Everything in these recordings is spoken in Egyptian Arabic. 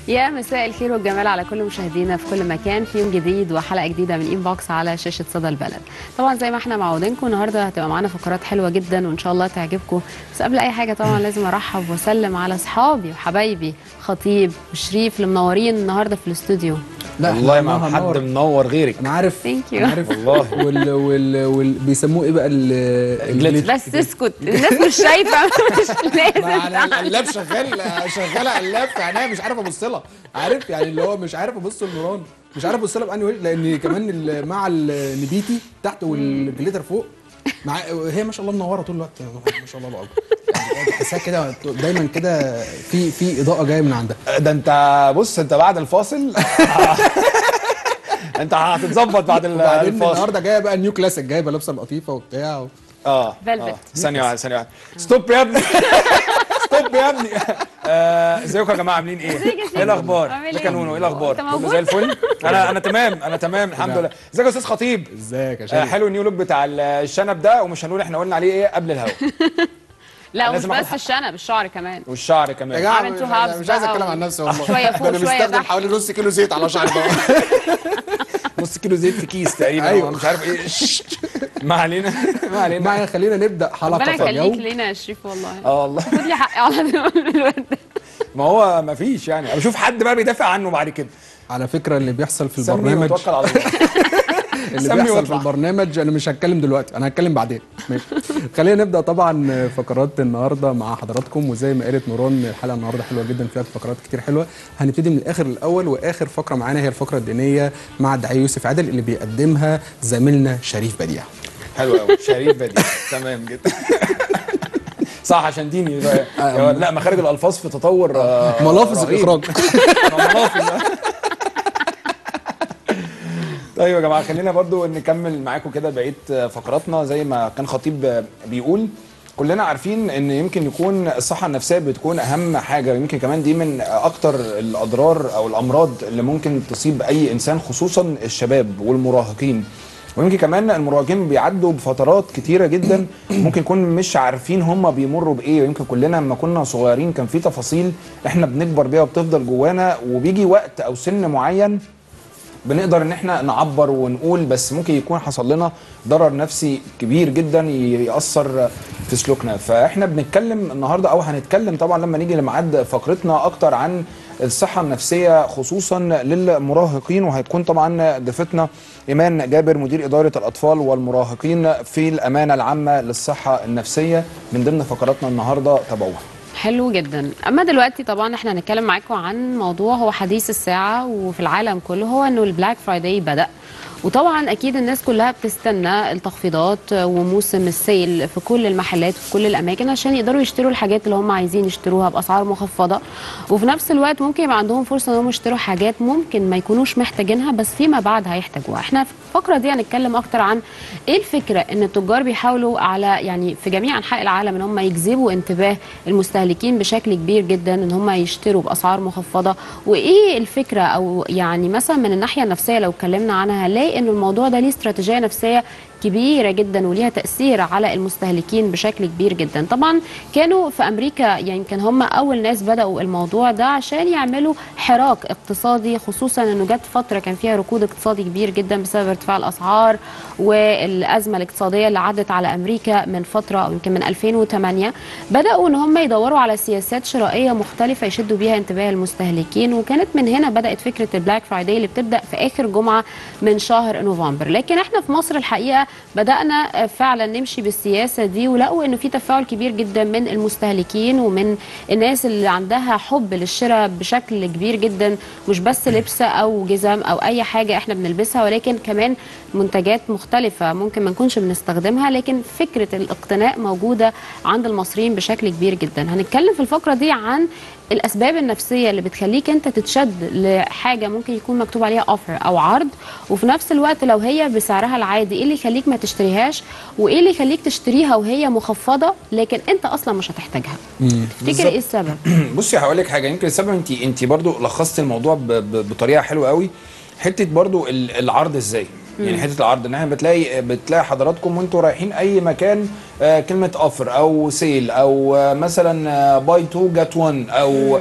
يا مساء الخير والجمال على كل مشاهدينا في كل مكان في يوم جديد وحلقه جديده من انبوكس على شاشه صدى البلد طبعا زي ما احنا معودينكم النهارده هتبقى معانا فقرات حلوه جدا وان شاء الله تعجبكم بس قبل اي حاجه طبعا لازم ارحب واسلم على اصحابي وحبايبي خطيب وشريف اللي منورين النهارده في الاستوديو لا والله إحنا ما حد هننور. منور غيرك انا عارف Thank you. انا عارف والله. وال وال وال بيسموه ايه بقى ال الجليتر. بس اسكت الناس مش شايفه مش لازم على القلاب شغال شغاله قلاب في عينيا مش عارف ابص لها عارف يعني اللي هو مش عارف ابص لنوران مش عارف ابص لها باني وجه لان كمان ال- مع النبيتي تحت والجليتر فوق مع هي ما شاء الله منوره طول الوقت ما شاء الله الله اكبر يعني تحسها كده دايما كده في في اضاءه جايه من عندها ده انت بص انت بعد الفاصل انت هتتظبط بعد ال- وبعدين الفاصل النهارده جايه بقى النيو كلاسيك جايبه لابسه القطيفه وبتاع و... اه Velvet. آه. ثانية واحدة ثانية واحدة ستوب يا ابني ستوب يا ابني آه، ازيكم يا جماعة عاملين ايه؟ ازيك يا ايه شيخ؟ الأخبار؟ عامل ازيك ايه؟ يا نونو ايه الأخبار؟ انت كله موجود؟ زي الفل؟ أنا أنا تمام أنا تمام الحمد لله ازيك يا أستاذ خطيب؟ ازيك يا آه، شادي حلو النيو لوك بتاع الشنب ده ومش هنقول احنا قلنا عليه ايه قبل الهوا لا ومش لازم آخد بس حق. الشنب الشعر كمان والشعر يا كمان جماعه عامل مش, تو هابس مش عايز بقى اتكلم و- عن نفسي والله شوية فوق، ده انا شوية مستخدم تحت. حوالي نص كيلو زيت على شعري بقى نص كيلو زيت في كيس تقريبا أيوة. أيوة. مش عارف ايه ما علينا ما علينا معايا خلينا نبدا ربنا حلقه يخليك اليوم لينا يا شريف والله اه والله خد لي حقي على الواد ده ما هو ما فيش يعني انا بشوف حد بقى بيدافع عنه بعد كده على فكره اللي بيحصل في سمي البرنامج وتوكل على الله اللي سمي بيحصل في واطلع. البرنامج انا مش هتكلم دلوقتي انا هتكلم بعدين ماشي خلينا نبدا طبعا فقرات النهارده مع حضراتكم وزي ما قالت نوران الحلقه النهارده حلوه جدا فيها فقرات كتير حلوه هنبتدي من الاخر الاول واخر فقره معانا هي الفقره الدينيه مع الداعيه يوسف عادل اللي بيقدمها زميلنا شريف بديع حلو قوي شريف بديع تمام جدا صح عشان ديني يا- لا مخارج الالفاظ في تطور آه، ملافظ رهيب. الاخراج ملافظ طيب يا جماعه خلينا برضو نكمل معاكم كده بقيه فقراتنا زي ما كان خطيب بيقول كلنا عارفين ان يمكن يكون الصحه النفسيه بتكون اهم حاجه يمكن كمان دي من اكتر الاضرار او الامراض اللي ممكن تصيب اي انسان خصوصا الشباب والمراهقين ويمكن كمان المراهقين بيعدوا بفترات كتيره جدا ممكن يكون مش عارفين هم بيمروا بايه ويمكن كلنا لما كنا صغيرين كان في تفاصيل احنا بنكبر بيها وبتفضل جوانا وبيجي وقت او سن معين بنقدر ان احنا نعبر ونقول بس ممكن يكون حصل لنا ضرر نفسي كبير جدا ياثر في سلوكنا فاحنا بنتكلم النهارده او هنتكلم طبعا لما نيجي لميعاد فقرتنا اكتر عن الصحه النفسيه خصوصا للمراهقين وهتكون طبعا ضيفتنا ايمان جابر مدير اداره الاطفال والمراهقين في الامانه العامه للصحه النفسيه من ضمن فقراتنا النهارده تابعوها حلو جدا اما دلوقتي طبعا احنا هنتكلم معاكم عن موضوع هو حديث الساعه وفي العالم كله هو انه البلاك فرايداي بدا وطبعا اكيد الناس كلها بتستنى التخفيضات وموسم السيل في كل المحلات وفي كل الاماكن عشان يقدروا يشتروا الحاجات اللي هم عايزين يشتروها باسعار مخفضه وفي نفس الوقت ممكن يبقى عندهم فرصه انهم يشتروا حاجات ممكن ما يكونوش محتاجينها بس فيما بعد هيحتاجوها احنا في الفقره دي هنتكلم اكتر عن ايه الفكره ان التجار بيحاولوا على يعني في جميع انحاء العالم ان هم يجذبوا انتباه المستهلكين بشكل كبير جدا ان هم يشتروا باسعار مخفضه وايه الفكره او يعني مثلا من الناحيه النفسيه لو اتكلمنا عنها هنلاقي ان الموضوع ده ليه استراتيجيه نفسيه كبيره جدا وليها تاثير على المستهلكين بشكل كبير جدا طبعا كانوا في امريكا يعني يمكن هم اول ناس بداوا الموضوع ده عشان يعملوا حراك اقتصادي خصوصا انه جت فتره كان فيها ركود اقتصادي كبير جدا بسبب ارتفاع الاسعار والازمه الاقتصاديه اللي عدت على امريكا من فتره او يمكن من 2008 بداوا ان هم يدوروا على سياسات شرائيه مختلفه يشدوا بيها انتباه المستهلكين وكانت من هنا بدات فكره البلاك فرايداي اللي بتبدا في اخر جمعه من شهر نوفمبر لكن احنا في مصر الحقيقه بدانا فعلا نمشي بالسياسه دي ولقوا انه في تفاعل كبير جدا من المستهلكين ومن الناس اللي عندها حب للشراء بشكل كبير جدا مش بس لبس او جزم او اي حاجه احنا بنلبسها ولكن كمان منتجات مختلفه ممكن ما نكونش بنستخدمها لكن فكره الاقتناء موجوده عند المصريين بشكل كبير جدا هنتكلم في الفقره دي عن الاسباب النفسيه اللي بتخليك انت تتشد لحاجه ممكن يكون مكتوب عليها اوفر او عرض وفي نفس الوقت لو هي بسعرها العادي ايه اللي يخليك ما تشتريهاش وايه اللي يخليك تشتريها وهي مخفضه لكن انت اصلا مش هتحتاجها تفتكر ايه السبب بصي هقول لك حاجه يمكن السبب انت انت برضو لخصت الموضوع ب- ب- بطريقه حلوه قوي حته برضو ال- العرض ازاي يعني حته العرض ان احنا بتلاقي بتلاقي حضراتكم وانتوا رايحين اي مكان آه، كلمه اوفر او سيل او آه، مثلا باي تو جت 1 او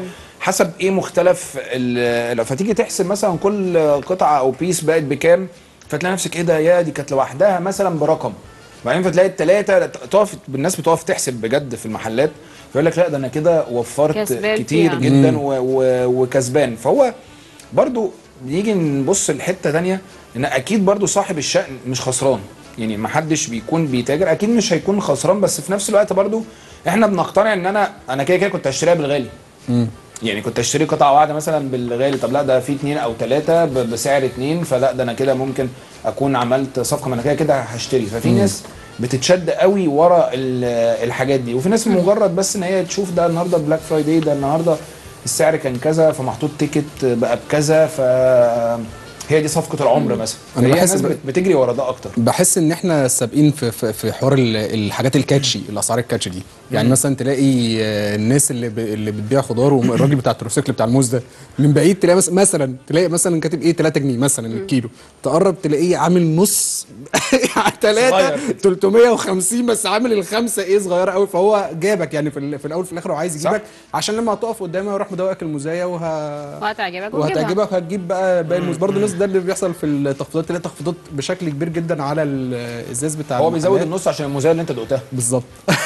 حسب ايه مختلف ال- لو فتيجي تحسب مثلا كل قطعه او بيس بقت بكام فتلاقي نفسك ايه ده يا دي كانت لوحدها مثلا برقم بعدين فتلاقي الثلاثه تقف الناس بتقف تحسب بجد في المحلات فيقول لك لا ده انا كده وفرت كسبان كتير فيها. جدا و و وكسبان فهو برضو نيجي نبص لحته تانية ان اكيد برضو صاحب الشأن مش خسران يعني ما حدش بيكون بيتاجر اكيد مش هيكون خسران بس في نفس الوقت برضو احنا بنقتنع ان انا انا كده كده كنت هشتريها بالغالي يعني كنت اشتري قطعه واحده مثلا بالغالي طب لا ده في اتنين او تلاته ب- بسعر اتنين فلا ده انا كده ممكن اكون عملت صفقه ما انا كده كده هشتري ففي ناس بتتشد قوي ورا ال- الحاجات دي وفي ناس مجرد بس ان هي تشوف ده النهارده بلاك فرايداي ده النهارده السعر كان كذا فمحطوط تيكت بقى بكذا ف هي دي صفقه العمر مثلا أنا فهي بحس الناس ب- بت- بتجري ورا ده اكتر بحس ان احنا سابقين في في, في حوار ال- الحاجات الكاتشي الاسعار الكاتشي دي يعني مثلا تلاقي آه، الناس اللي ب... اللي بتبيع خضار والراجل بتاع التروسيكل بتاع الموز ده من بعيد تلاقي مثلا مثلا تلاقي مثلا كاتب ايه 3 جنيه مثلا الكيلو تقرب تلاقيه عامل نص 3 صغير. 350 بس عامل الخمسه ايه صغيره قوي فهو جابك يعني في, ال... في الاول في الاخر هو عايز صح. يجيبك عشان لما هتقف قدامه يروح مدوقك الموزايه وه... وهتعجبك وتجيبها. وهتعجبك وهتجيب بقى باقي الموز برضه نفس ده اللي بيحصل في التخفيضات تلاقي تخفيضات بشكل كبير جدا على الازاز بتاع هو بيزود المحلات. النص عشان الموزايه اللي انت دقتها بالظبط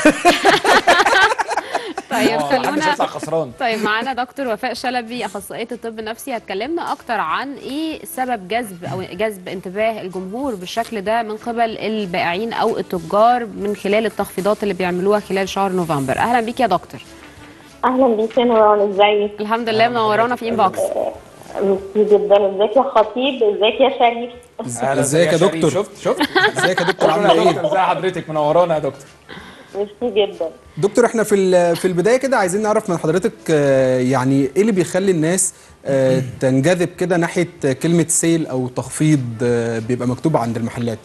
طيب هو محدش خلونا هيطلع خسران طيب معانا دكتور وفاء شلبي اخصائيه الطب النفسي هتكلمنا اكتر عن ايه سبب جذب او جذب انتباه الجمهور بالشكل ده من قبل البائعين او التجار من خلال التخفيضات اللي بيعملوها خلال شهر نوفمبر اهلا بيك يا دكتور اهلا بيك يا نوران ازيك الحمد لله منورانا في انبوكس ميرسي جدا ازيك يا خطيب ازيك يا شريف أهلا ازيك يا شريف. دكتور؟ شفت شفت ازيك يا دكتور عامله عامله ايه ايه ازي حضرتك منورانا يا دكتور ميرسي جدا دكتور احنا في ال- في البدايه كده عايزين نعرف من حضرتك آه، يعني ايه اللي بيخلي الناس آه، تنجذب كده ناحيه كلمه سيل او تخفيض آه، بيبقى مكتوب عند المحلات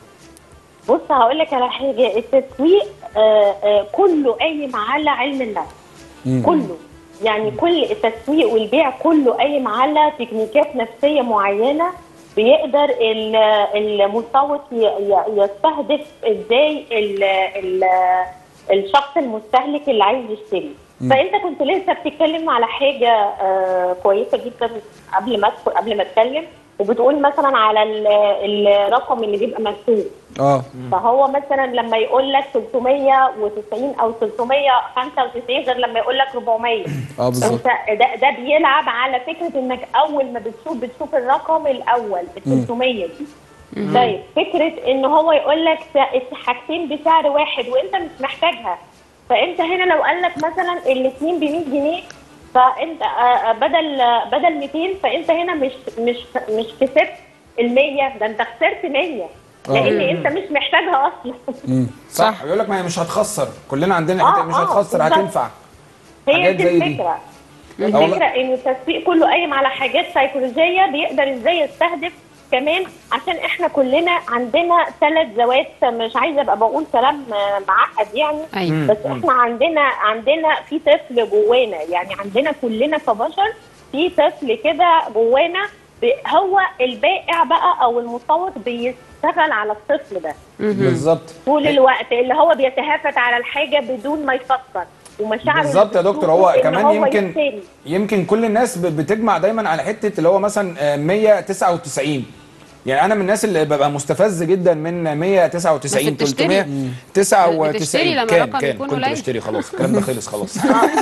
بص هقول لك على حاجه التسويق آه، آه، كله قايم على علم النفس كله يعني كل التسويق والبيع كله قايم على تكنيكات نفسيه معينه بيقدر ال- المسوق ي- ي- يستهدف ازاي ال- ال- الشخص المستهلك اللي عايز يشتري فانت كنت لسه بتتكلم على حاجه آه، كويسه جدا قبل ما أدخل- قبل ما اتكلم وبتقول مثلا على ال- الرقم اللي بيبقى مكتوب اه فهو مثلا لما يقول لك 390 او 395 غير لما يقول لك 400 اه بالظبط انت ده, ده بيلعب على فكره انك اول ما بتشوف بتشوف الرقم الاول ال 300 دي طيب فكره ان هو يقول لك س- حاجتين بسعر واحد وانت مش محتاجها فانت هنا لو قال لك مثلا الاثنين ب 100 جنيه فانت آه، آه، بدل آه، بدل 200 فانت هنا مش مش مش كسبت ال 100 ده انت خسرت 100 لان انت مش محتاجها اصلا صح بيقول لك ما هي مش هتخسر كلنا عندنا آه، حتة مش آه، هتخسر بالظبط. هتنفع هي حاجات دي زي دي. الفكره والله. الفكره ان التسويق كله قايم على حاجات سيكولوجيه بيقدر ازاي يستهدف كمان عشان احنا كلنا عندنا ثلاث ذوات مش عايزه ابقى بقول كلام آه، معقد يعني ايوه بس احنا عندنا عندنا في طفل جوانا يعني عندنا كلنا كبشر في طفل كده جوانا ب- هو البائع بقى او المسوق بيشتغل على الطفل ده بالظبط طول الوقت اللي هو بيتهافت على الحاجه بدون ما يفكر ومشاعره بالظبط يا دكتور هو إن كمان هو يمكن يشتري. يمكن كل الناس ب- بتجمع دايما على حته اللي هو مثلا آه، 199 يعني انا من الناس اللي ببقى مستفز جدا من 199 بس بتشتري. 399 بتشتري لما كان الرقم كان يكون كنت قليل. بشتري خلاص الكلام ده خلص خلاص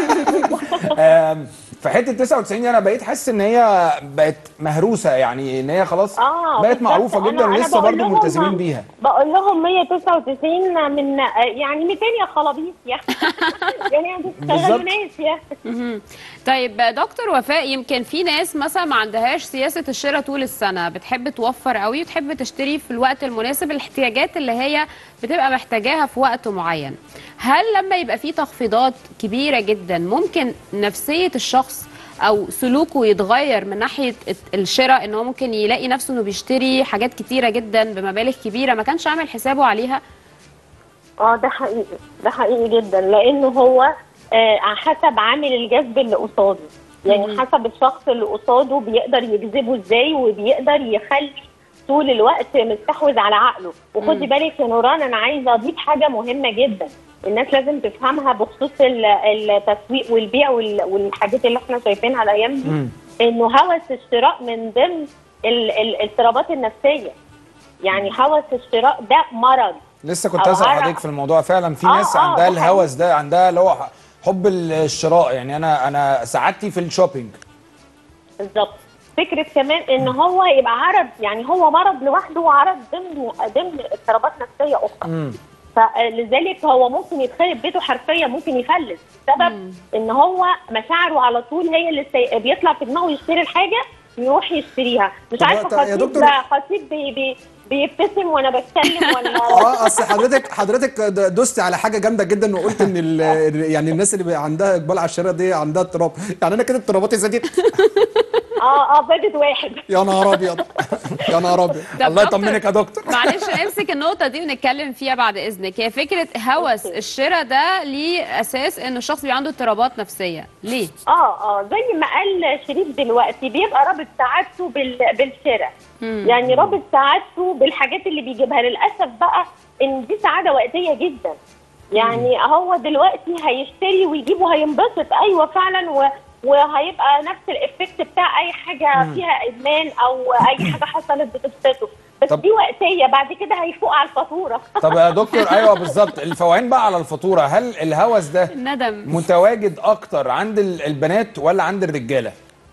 آم، فحته 99 دي انا بقيت حاسس ان هي بقت مهروسه يعني ان هي خلاص اه بقت بالظبط. معروفه أنا- جدا أنا ولسه بقول برضه لهم- ملتزمين بيها بقول لهم 199 من يعني 200 يا خلاصيص يا يعني ما بالظبط. تشتغلوناش يا مهم. طيب دكتور وفاء يمكن في ناس مثلا ما عندهاش سياسه الشراء طول السنه بتحب توفر قوي وتحب تشتري في الوقت المناسب الاحتياجات اللي هي بتبقى محتاجاها في وقت معين هل لما يبقى في تخفيضات كبيره جدا ممكن نفسيه الشخص او سلوكه يتغير من ناحيه الشراء ان هو ممكن يلاقي نفسه انه بيشتري حاجات كتيره جدا بمبالغ كبيره ما كانش عامل حسابه عليها اه ده حقيقي ده حقيقي جدا لانه هو آه حسب عامل الجذب اللي قصاده يعني حسب الشخص اللي قصاده بيقدر يجذبه ازاي وبيقدر يخلي طول الوقت مستحوذ على عقله وخدي بالك يا نوران انا عايزه اضيف حاجه مهمه جدا الناس لازم تفهمها بخصوص ال- التسويق والبيع وال- والحاجات اللي احنا شايفينها الايام دي مم. انه هوس الشراء من ضمن ال- ال- الاضطرابات النفسيه يعني هوس الشراء ده مرض لسه كنت أو اسال عرق. حضرتك في الموضوع فعلا في آه، ناس آه، عندها ده الهوس ده عندها اللي هو حب الشراء يعني انا انا سعادتي في الشوبينج بالظبط فكره كمان ان هو يبقى عرض يعني هو مرض لوحده وعرض ضمن ضمن اضطرابات نفسيه اخرى مم. فلذلك هو ممكن يتخرب بيته حرفيا ممكن يفلس بسبب ان هو مشاعره على طول هي اللي سي... بيطلع في دماغه يشتري الحاجه يروح يشتريها مش طب- عارفه طب يا خطيب دكتور- ده خطيب بي... بي... بيبتسم وانا بتكلم ولا اه اصل حضرتك حضرتك د- دوستي على حاجه جامده جدا وقلت ان ال- يعني الناس اللي بقى عندها اقبال على الشراء دي عندها اضطراب يعني انا كده اضطراباتي زادت اه اه زادت واحد يا نهار ابيض يا نهار ابيض طب الله دكتور، يطمنك يا دكتور معلش نمسك النقطة دي ونتكلم فيها بعد إذنك هي فكرة هوس الشراء ده ليه أساس إن الشخص بيبقى عنده اضطرابات نفسية ليه؟ اه اه زي ما قال شريف دلوقتي بيبقى رابط سعادته بال... بالشراء يعني رابط سعادته بالحاجات اللي بيجيبها للاسف بقى ان دي سعاده وقتيه جدا يعني هو دلوقتي هيشتري ويجيب وهينبسط ايوه فعلا و... وهيبقى نفس الافكت بتاع اي حاجه فيها ادمان او اي حاجه حصلت بتبسطه بس طب- دي وقتيه بعد كده هيفوق على الفاتوره طب يا دكتور ايوه بالظبط الفوقان بقى على الفاتوره هل الهوس ده الندم متواجد اكتر عند ال- البنات ولا عند الرجاله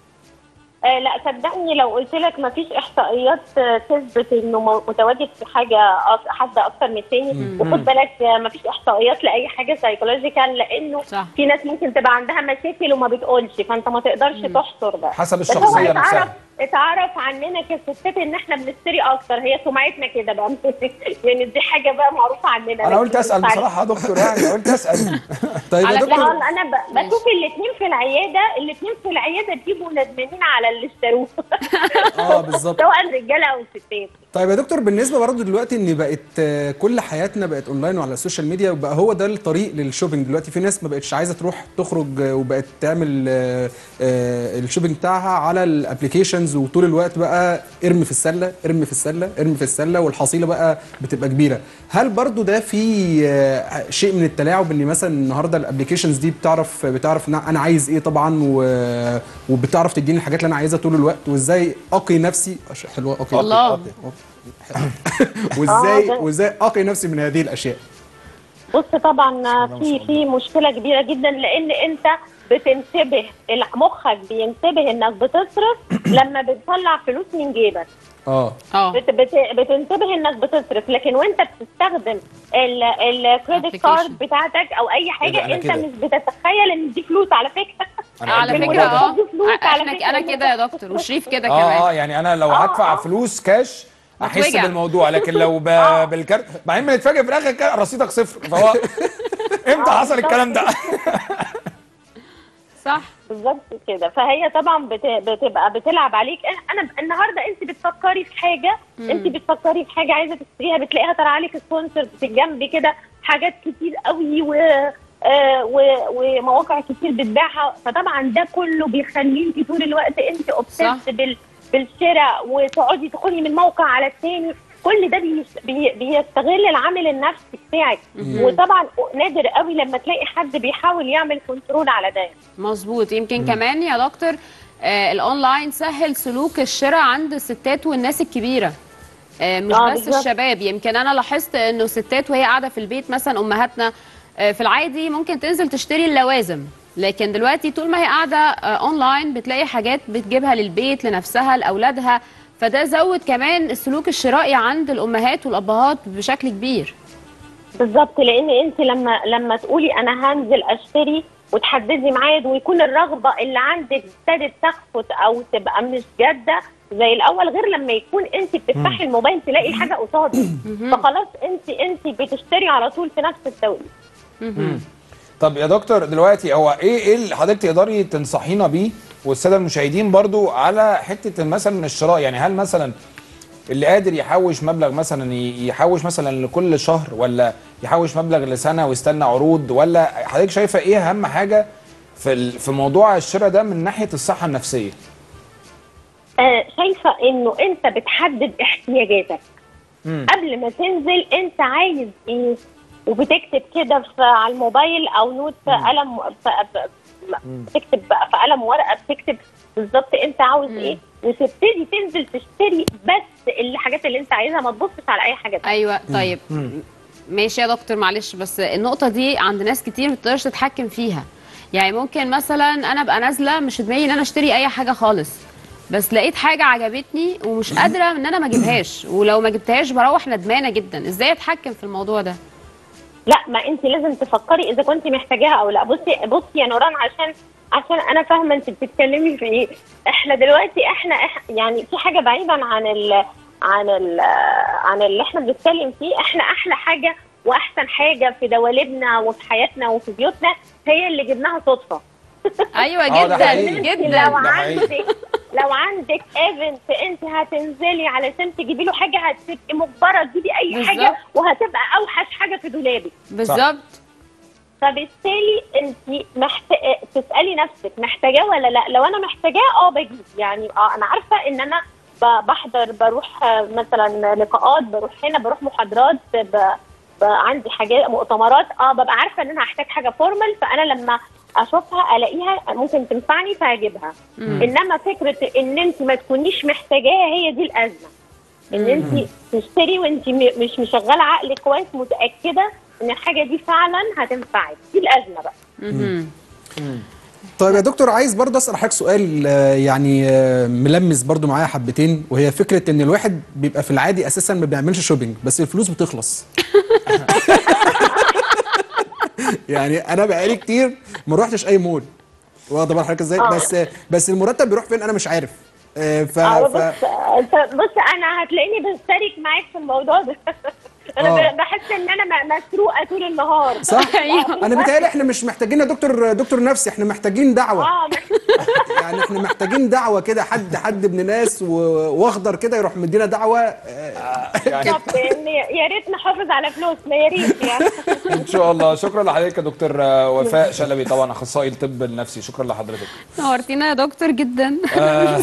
آه لا صدقني لو قلت لك ما فيش احصائيات آه، تثبت انه مو- متواجد في حاجه أك- حد اكتر من التاني وخد بالك آه، ما فيش احصائيات لاي حاجه سايكولوجيكال لانه صح. في ناس ممكن تبقى عندها مشاكل وما بتقولش فانت ما تقدرش تحصر ده حسب بس هو الشخصية اتعرف نفسها. اتعرف عننا كستات ان احنا بنشتري اكتر هي سمعتنا كده بقى يعني دي حاجه بقى معروفه عننا انا قلت لكن اسال مش عارف- بصراحه يا دكتور يعني قلت اسال طيب على يا فكرة- دكتور لا انا ب- بشوف الاثنين في العياده الاثنين في العياده بيبقوا ندمانين على اللي اشتروه اه بالظبط سواء رجاله او ستات طيب يا دكتور بالنسبه برضه دلوقتي ان بقت آه، كل حياتنا بقت اونلاين وعلى السوشيال ميديا وبقى هو ده الطريق للشوبينج دلوقتي في ناس ما بقتش عايزه تروح تخرج آه، وبقت تعمل آه، آه، الشوبينج بتاعها على الابلكيشنز وطول الوقت بقى ارمي في السله ارمي في السله ارمي في السله والحصيله بقى بتبقى كبيره هل برضه ده في آه، شيء من التلاعب ان مثلا النهارده الابلكيشنز دي بتعرف بتعرف إن انا عايز ايه طبعا و- وبتعرف تديني الحاجات اللي انا عايزها طول الوقت وازاي اقي نفسي حلوه اقي الله. وازاي آه، ده- وازاي اقي نفسي من هذه الاشياء بص طبعا في في مشكله كبيره جدا لان انت بتنتبه الع- مخك بينتبه انك بتصرف لما بتطلع فلوس من جيبك اه اه بت بت بتنتبه انك بتصرف لكن وانت بتستخدم الكريدت Application. كارد بتاعتك او اي إيه ده، حاجه أنا انت كده. مش بتتخيل ان دي فلوس على فكره أنا على قد فكرة الموضوع ده. اه بتاخد فلوس على احنا فكرة. انا كده يا دكتور وشريف كده اه اه كمان يعني انا لو آه، هدفع آه. فلوس كاش احس بتوجع. بالموضوع لكن لو ب... بالكارت بعدين بنتفاجئ في الاخر كده رصيدك صفر فهو امتى آه، حصل الكلام ده صح بالظبط كده فهي طبعا بت... بتبقى بتلعب عليك انا النهارده انت بتفكري في حاجه انت بتفكري في حاجه عايزه تشتريها بتلاقيها طالعه عليك سبونسر في الجنب كده حاجات كتير قوي و... آه و... ومواقع كتير بتبيعها فطبعا ده كله بيخليكي طول الوقت انت صح. اوبسيست بال... بالشراء وتقعدي تدخلي من موقع على التاني كل ده بيش... بي... بيستغل العامل النفسي بتاعك وطبعا نادر قوي لما تلاقي حد بيحاول يعمل كنترول على ده مظبوط يمكن كمان يا دكتور آه الاونلاين سهل سلوك الشراء عند الستات والناس الكبيره آه مش آه، بس بالظبط. الشباب يمكن انا لاحظت انه ستات وهي قاعده في البيت مثلا امهاتنا آه في العادي ممكن تنزل تشتري اللوازم لكن دلوقتي طول ما هي قاعده آه اونلاين بتلاقي حاجات بتجيبها للبيت لنفسها لاولادها فده زود كمان السلوك الشرائي عند الامهات والابهات بشكل كبير بالظبط لان انت لما لما تقولي انا هنزل اشتري وتحددي ميعاد ويكون الرغبه اللي عندك ابتدت تخفت او تبقى مش جاده زي الاول غير لما يكون انت بتفتحي الموبايل تلاقي الحاجه قصادك فخلاص انت انت بتشتري على طول في نفس التوقيت طب يا دكتور دلوقتي هو ايه ايه اللي حضرتك تقدري تنصحينا بيه والساده المشاهدين برضو على حته مثلا الشراء يعني هل مثلا اللي قادر يحوش مبلغ مثلا ي- يحوش مثلا لكل شهر ولا يحوش مبلغ لسنه ويستنى عروض ولا حضرتك شايفه ايه اهم حاجه في ال- في موضوع الشراء ده من ناحيه الصحه النفسيه آه شايفه انه انت بتحدد احتياجاتك مم. قبل ما تنزل انت عايز ايه وبتكتب كده في على الموبايل او نوت في قلم في في- بتكتب بقى في قلم ورقه بتكتب بالظبط انت عاوز ايه وتبتدي تنزل تشتري بس الحاجات اللي انت عايزها ما تبصش على اي حاجه تانية. ايوه طيب ماشي يا دكتور معلش بس النقطه دي عند ناس كتير ما بتقدرش تتحكم فيها يعني ممكن مثلا انا ابقى نازله مش في دماغي ان انا اشتري اي حاجه خالص بس لقيت حاجه عجبتني ومش قادره ان انا ما اجيبهاش ولو ما جبتهاش بروح ندمانه جدا ازاي اتحكم في الموضوع ده لا ما انت لازم تفكري اذا كنت محتاجاها او لا بصي بصي يا نوران عشان عشان انا فاهمه انت بتتكلمي في ايه احنا دلوقتي احنا إح يعني في حاجه بعيدا عن ال عن ال عن اللي احنا بنتكلم فيه احنا احلى حاجه واحسن حاجه في دواليبنا وفي حياتنا وفي بيوتنا هي اللي جبناها صدفه ايوه آه، ده جدا حقيقي. جدا لو ده حقيقي. عندك لو عندك ايفنت انت هتنزلي علشان تجيبي له حاجه هتبقي مجبره تجيبي اي بالظبط. حاجه وهتبقى اوحش حاجه في دولابك بالظبط فبالتالي انت محت... تسالي نفسك محتاجاه ولا لا لو انا محتاجاه اه بجيب يعني اه انا عارفه ان انا ب- بحضر بروح آه، مثلا لقاءات بروح هنا بروح محاضرات ب... ب... عندي حاجات مؤتمرات اه ببقى عارفه ان انا هحتاج حاجه فورمال فانا لما اشوفها الاقيها ممكن تنفعني فهجيبها انما فكره ان انت ما تكونيش محتاجاها هي دي الازمه ان انت تشتري وانت م- مش مشغله عقلك كويس متاكده ان الحاجه دي فعلا هتنفعك دي الازمه بقى مهم. طيب يا دكتور عايز برضه اسال حضرتك سؤال آه، يعني آه، ملمس برضه معايا حبتين وهي فكره ان الواحد بيبقى في العادي اساسا ما بيعملش شوبينج بس الفلوس بتخلص يعني انا بقالي كتير ما روحتش اي مول واخده بال حضرتك ازاي آه. بس بس المرتب بيروح فين انا مش عارف آه، ف, اه ف... بص انت- بص انا هتلاقيني بشترك معاك في الموضوع ده انا آه. ب- بحس ان انا م- مسروقه طول النهار صح أيوه. انا بيتهيألي احنا مش محتاجين يا دكتور دكتور نفسي احنا محتاجين دعوه اه يعني احنا محتاجين دعوه كده حد حد ابن ناس و- واخضر كده يروح مدينا دعوه آه، يعني بالظبط إن يا ريت نحافظ على فلوسنا يا ريت يعني ان شاء الله شكرا لحضرتك يا دكتور آه، وفاء شلبي طبعا اخصائي الطب النفسي شكرا لحضرتك نورتينا يا دكتور جدا آه،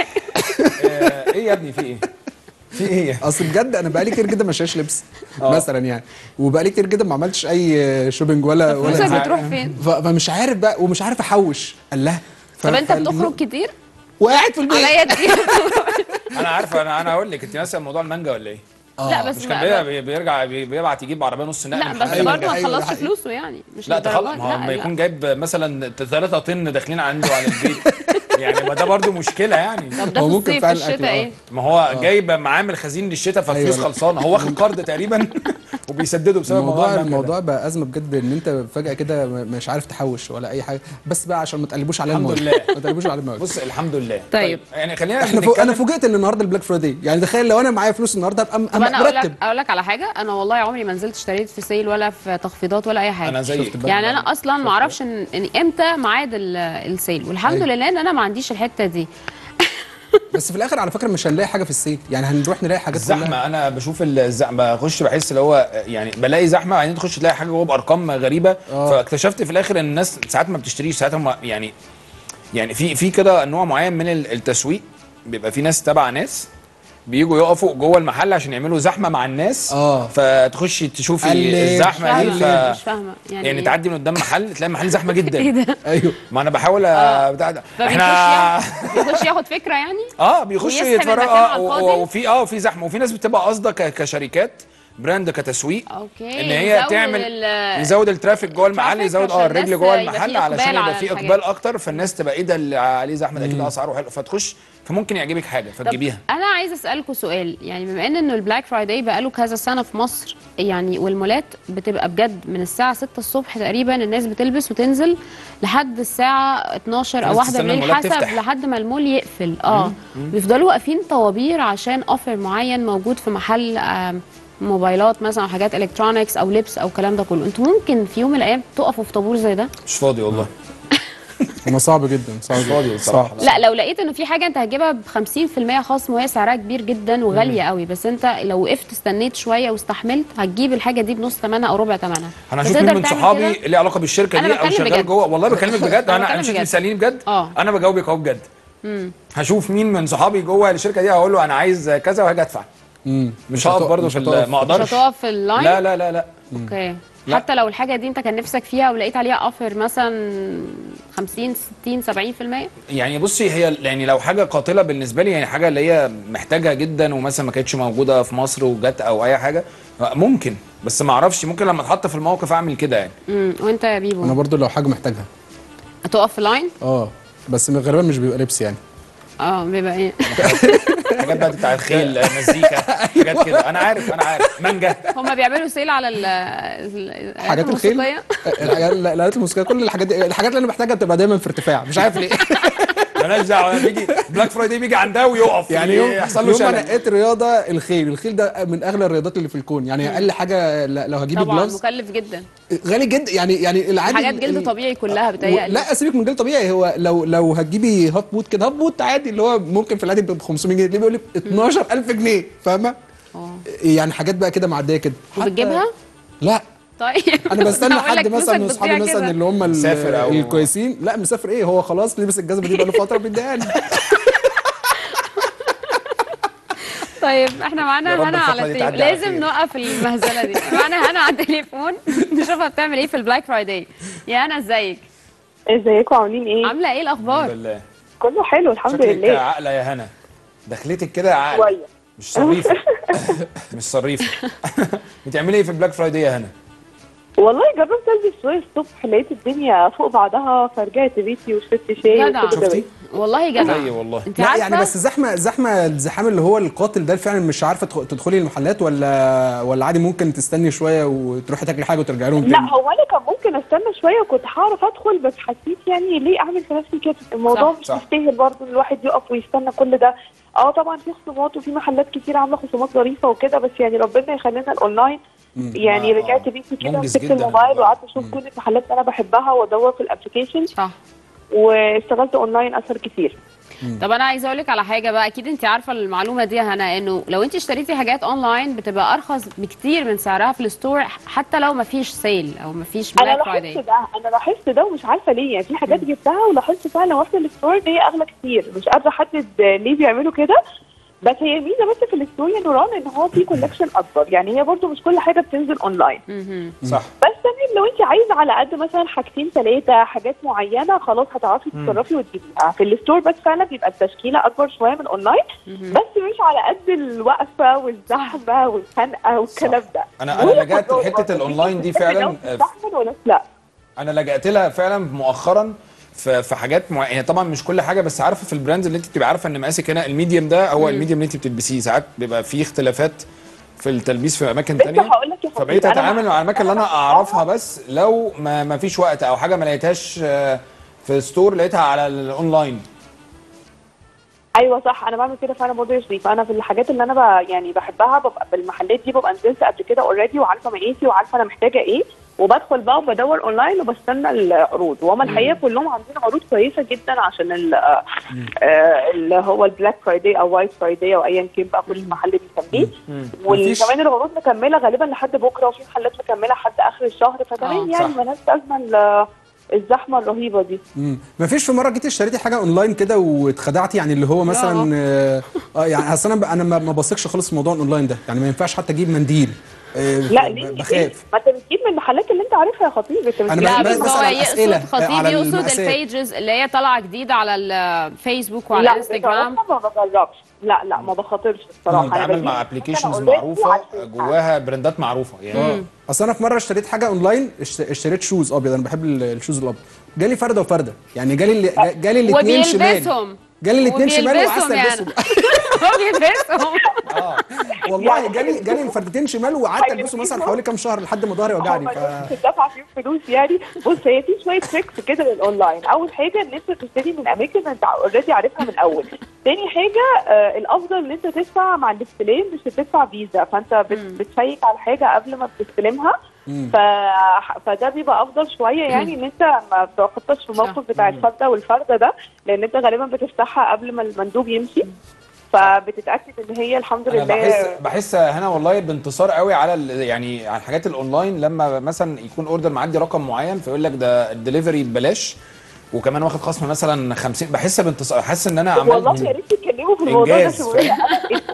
ايه يا ابني في ايه في ايه اصل بجد انا بقالي كتير جدا ما شايش لبس آه. مثلا يعني وبقالي كتير جدا ما عملتش اي شوبينج ولا فلوسك ولا بتروح فين ف- فمش عارف بقى ومش عارف احوش الله ف- طب انت فال- بتخرج كتير وقاعد في البيت عليا دي انا عارفه انا انا هقول لك انت ناسيه موضوع المانجا ولا ايه لا بس مش كان ما- بي- بيرجع بي- بيبعت يجيب عربيه نص نقل لا من بس حاجة. برضه ما أيوة، ده خلصش حقيقي. فلوسه يعني مش لا تخلص للدرجة- ما هو لا، لما لا. يكون جايب مثلا ثلاثة طن داخلين عنده على البيت يعني ما ده برضه مشكله يعني طب ده هو في ممكن الصيف في فعلا الشتاء الأكل، آه. ايه ما هو جايب معامل خزين للشتاء فالفلوس أيوة، لا. خلصانه هو واخد قرض تقريبا وبيسدده بسبب موضوع الموضوع المانجا ده. الموضوع بقى ازمه بجد ان انت فجاه كده م- مش عارف تحوش ولا اي حاجه بس بقى عشان ما تقلبوش علينا الحمد المواد لله. ما تقلبوش علينا المواد بص الحمد لله طيب. يعني خلينا احنا فوق انا نتكلم- فوجئت ان النهارده البلاك فرايداي يعني تخيل لو انا معايا فلوس النهارده ابقى م- طب انا اقول مرتب لك اقول لك على حاجه انا والله عمري ما نزلت اشتريت في سيل ولا في تخفيضات ولا اي حاجه انا زيك شفت بقى. يعني انا اصلا ما اعرفش ان إن امتى ميعاد ال- السيل والحمد أيوة. لله ان انا ما عنديش الحته دي بس في الاخر على فكره مش هنلاقي حاجه في السيل يعني هنروح نلاقي حاجات كلها الزحمه انا بشوف الزحمه بخش بحس اللي هو يعني بلاقي زحمه بعدين تخش تلاقي حاجه جوه بارقام غريبه آه. فاكتشفت في الاخر ان الناس ساعات ما بتشتريش ساعات هم يعني يعني في في كده نوع معين من ال- التسويق بيبقى في ناس تبع ناس بيجوا يقفوا جوه المحل عشان يعملوا زحمه مع الناس آه. فتخشي تشوفي قلب. الزحمه دي مش ف فاهمه مش فاهمه يعني يعني إيه؟ تعدي من قدام محل تلاقي المحل زحمه جدا ايه ده ايوه ما انا بحاول أ- آه. بتاع ده فبيخش احنا ياخد بيخش ياخد فكره يعني اه بيخش ويسحب يتفرج المكان اه على و- الفاضي؟ و- وفي اه وفي زحمه وفي ناس بتبقى قاصده ك- كشركات براند كتسويق اوكي ان هي يزود تعمل ال- يزود الترافيك جوه المحل الترافيك يزود عشان اه الرجل الناس جوه يبقى المحل فيه علشان إقبال يبقى على في الحاجات. اقبال اكتر فالناس تبقى ايه ده اللي عليه زحمه ده كده اسعاره حلوه فتخش فممكن يعجبك حاجه طب فتجيبيها انا عايزه اسالكم سؤال يعني بما ان انه البلاك فرايداي بقاله كذا سنه في مصر يعني والمولات بتبقى بجد من الساعه 6 الصبح تقريبا الناس بتلبس وتنزل لحد الساعه 12 او الناس 1 تستنى بالليل المولات حسب تفتح. لحد ما المول يقفل اه بيفضلوا واقفين طوابير عشان اوفر معين موجود في محل آم، موبايلات مثلا او حاجات الكترونكس او لبس او الكلام ده كله انتوا ممكن في يوم من الايام تقفوا في طابور زي ده مش فاضي والله هما صعب جدا صعب مش فاضي جدا بصراحه لا لو لقيت انه في حاجه انت هتجيبها ب 50% خصم وهي سعرها كبير جدا وغاليه قوي بس انت لو وقفت استنيت شويه واستحملت هتجيب الحاجه دي بنص ثمنها او ربع ثمنها انا هشوف مين من صحابي ليه علاقه بالشركه أنا دي او بتكلم شغال بجد. جوه والله بكلمك بجد أنا انا بتكلم انا مش بجد. بتساليني بجد آه. انا بجاوبك اهو بجد هشوف مين من صحابي جوه الشركه دي هقول له انا عايز كذا وهاجي ادفع مم. مش هقف هتقف- برضه مش في ال- هتقف. ما مش اقدرش هتقف في اللاين لا لا لا لا اوكي لا. حتى لو الحاجه دي انت كان نفسك فيها ولقيت عليها اوفر مثلا 50 60 70% يعني بصي هي يعني لو حاجه قاتله بالنسبه لي يعني حاجه اللي هي محتاجها جدا ومثلا ما كانتش موجوده في مصر وجت او اي حاجه ممكن بس ما اعرفش ممكن لما اتحط في الموقف اعمل كده يعني امم وانت يا انا بيبو برضو لو حاجه محتاجها هتقف في لاين اه بس من غالبا مش بيبقى لبس يعني اه بيبقى ايه حاجات بقى بتاع الخيل مزيكا حاجات كده انا عارف انا عارف مانجا هما بيعملوا سيل على ال- ال- حاجات الخيل الموسيقية؟ الحاجات لا- الالات الموسيقيه كل الحاجات دي الحاجات اللي انا محتاجها بتبقى دايما في ارتفاع مش عارف ليه مالناش دعوه بيجي بلاك فرايداي بيجي عندها ويقف يعني يوم يحصل له يوم ما شلل نقيت رياضه الخيل الخيل ده من اغلى الرياضات اللي في الكون يعني اقل حاجه ل- لو هجيب طبعا جلافز مكلف جدا غالي جدا يعني يعني العادي حاجات ال- جلد ال- طبيعي كلها و- بتهيألي لا سيبك من جلد طبيعي هو لو لو هتجيبي هوت بوت كده هوت بوت عادي اللي هو ممكن في العادي ب 500 جنيه ليه بيقول لك 12000 جنيه فاهمه اه يعني حاجات بقى كده معديه كده حتى- وبتجيبها لا طيب انا بستنى هقول لك حد مثلا من فلوسك اصحابي بتضيع مثلا كده. اللي هم ال- مسافر أو- الكويسين لا مسافر ايه هو خلاص لبس الجزمه دي بقى له فتره بيديها لي طيب احنا يا معانا رب هنا على الفترة دي التليفون تعدي على لازم خير. نوقف المهزله دي معانا هنا على التليفون نشوفها بتعمل ايه في البلاك فرايداي يا هنا ازيك ازيكم عاملين ايه؟ عامله ايه الحمد الاخبار لله كله حلو الحمد شكلك لله عاقله يا هنا دخلتك كده عقل شويه مش صريفه مش صريفه بتعملي ايه في بلاك فرايداي يا هنا والله جربت البس شويه الصبح لقيت الدنيا فوق بعضها فرجعت بيتي وشربت شاي جدع. وكده شفتي؟ والله جدع زي والله انت لا عارفه يعني بس زحمه زحمه الزحام اللي هو القاتل ده فعلا مش عارفه تدخ- تدخلي المحلات ولا ولا عادي ممكن تستني شويه وتروحي تاكلي حاجه وترجعي لهم لا تاني هو انا كان ممكن استنى شويه وكنت هعرف ادخل بس حسيت يعني ليه اعمل في نفسي كده الموضوع صح، مش صح. مستاهل برضه ان الواحد يقف ويستنى كل ده اه طبعا في خصومات وفي محلات كتير عامله خصومات ظريفه وكده بس يعني ربنا يخلينا الاونلاين يعني آه، رجعت بيتي كده منجز مسكت جدا الموبايل الموضوع. وقعدت اشوف كل المحلات اللي انا بحبها وادور في الابلكيشن صح واشتغلت اونلاين اسهل كتير طب انا عايزه اقول لك على حاجه بقى اكيد انت عارفه المعلومه دي يا هنا انه لو انت اشتريتي حاجات اونلاين بتبقى ارخص بكتير من سعرها في الستور حتى لو ما فيش سيل او ما فيش انا بلاك لاحظت فرايداي ده انا لاحظت ده ومش عارفه ليه يعني في حاجات جبتها ولاحظت فعلا واحده الستور ان هي اغلى كتير مش قادره احدد ليه بيعملوا كده بس هي الميزه بس في الستور يا نوران ان هو في كولكشن اكبر يعني هي برضو مش كل حاجه بتنزل اونلاين مهم. صح بس تمام لو انت عايزه على قد مثلا حاجتين ثلاثه حاجات معينه خلاص هتعرفي تتصرفي وتجيبيها في الستور بس فعلا بيبقى التشكيله اكبر شويه من اونلاين بس مش على قد الوقفه والزحمه والخنقه والكلام ده أنا- أنا لجأت وهي لحتة برضو الأونلاين دي بتحب فعلاً، لو تستحمل ولا لا انا لجأت لها فعلا مؤخرا في في حاجات معينه يعني طبعا مش كل حاجه بس عارفه في البراندز اللي انت بتبقى عارفه ان مقاسك هنا الميديم ده هو الميديم اللي انت بتلبسيه ساعات بيبقى فيه اختلافات في التلبيس في اماكن لسه تانية هقول لك يا حبيبي، فبقيت أنا اتعامل مع- مع الاماكن اللي انا اعرفها بس لو ما, ما فيش وقت او حاجه ما لقيتهاش آه، في ستور لقيتها على الاونلاين ايوه صح انا بعمل كده فعلا برضه يا شريف انا في الحاجات اللي انا ب... يعني بحبها ببقى بالمحلات دي ببقى نزلت قبل كده اوريدي وعارفه مقاسي وعارفه انا محتاجه ايه وبدخل بقى وبدور اونلاين وبستنى العروض وهم الحقيقه كلهم عاملين عروض كويسه جدا عشان ال... آه، آه، اللي هو البلاك فرايداي او وايت فرايداي او ايا كان بقى كل محل بيسميه مفيش- وكمان العروض مكمله غالبا لحد بكره وفي محلات مكمله لحد اخر الشهر آه، فتمام يعني صح. مالهاش لازمه ال- الزحمه الرهيبه دي مم. مفيش في مره جيتي اشتريتي حاجه اونلاين كده واتخدعتي يعني اللي هو مثلا اه آه، يعني اصل انا ب- انا ما ما بثقش خالص في موضوع الاونلاين ده يعني ما ينفعش حتى اجيب منديل آه، لا ب- ليه ليه؟ بخاف ما انت بتجيب من المحلات اللي انت عارفها يا خطيب انت أنا بتجيب لا بس- بس بس هو على الأسئلة، يقصد خطيب على يقصد المقاسات. البيجز اللي هي طالعه جديد على الفيسبوك وعلى لا الانستجرام بصراحة ما بجربش لا لا ما بخاطرش الصراحه بتعامل بجيب مع حاجة ابلكيشنز أنا already معروفه عارفاها. جواها براندات معروفه يعني اصل انا في مره اشتريت حاجه اونلاين اشت- اشتريت شوز ابيض انا بحب ال- الشوز الابيض جالي فرده وفرده يعني جالي اللي جا- جالي الاثنين شمال وبيلبسهم جالي الاثنين شمال وبيلبسهم وقعدت يعني. البسهم هو بيلبسهم والله جالي جالي الفردتين شمال وقعدت البسه مثلا حوالي كام شهر لحد ما ظهري وجعني هم ف نفس الدفع فيهم فلوس يعني بص هي في شويه تريكس كده للاونلاين اول حاجه ان انت تشتري من اماكن انت اوريدي عارفها من الاول تاني حاجه آه الافضل ان انت تدفع مع الاستلام مش بتدفع فيزا فانت بت- بتشيك على الحاجه قبل ما بتستلمها ف... فده بيبقى افضل شويه يعني ان انت ما بتحطش في الموقف بتاع الفرده والفرده ده لان انت غالبا بتفتحها قبل ما المندوب يمشي فبتتاكد ان هي الحمد انا لله بحس بحس هنا والله بانتصار قوي على ال- يعني على الحاجات الاونلاين لما مثلا يكون اوردر معدي رقم معين فيقول لك ده الدليفري ببلاش وكمان واخد خصم مثلا 50 بحس بانتصار حاسس ان انا والله يا عملت ريت تتكلموا في الموضوع ده إنجاز. شويه أنا اتضايقت.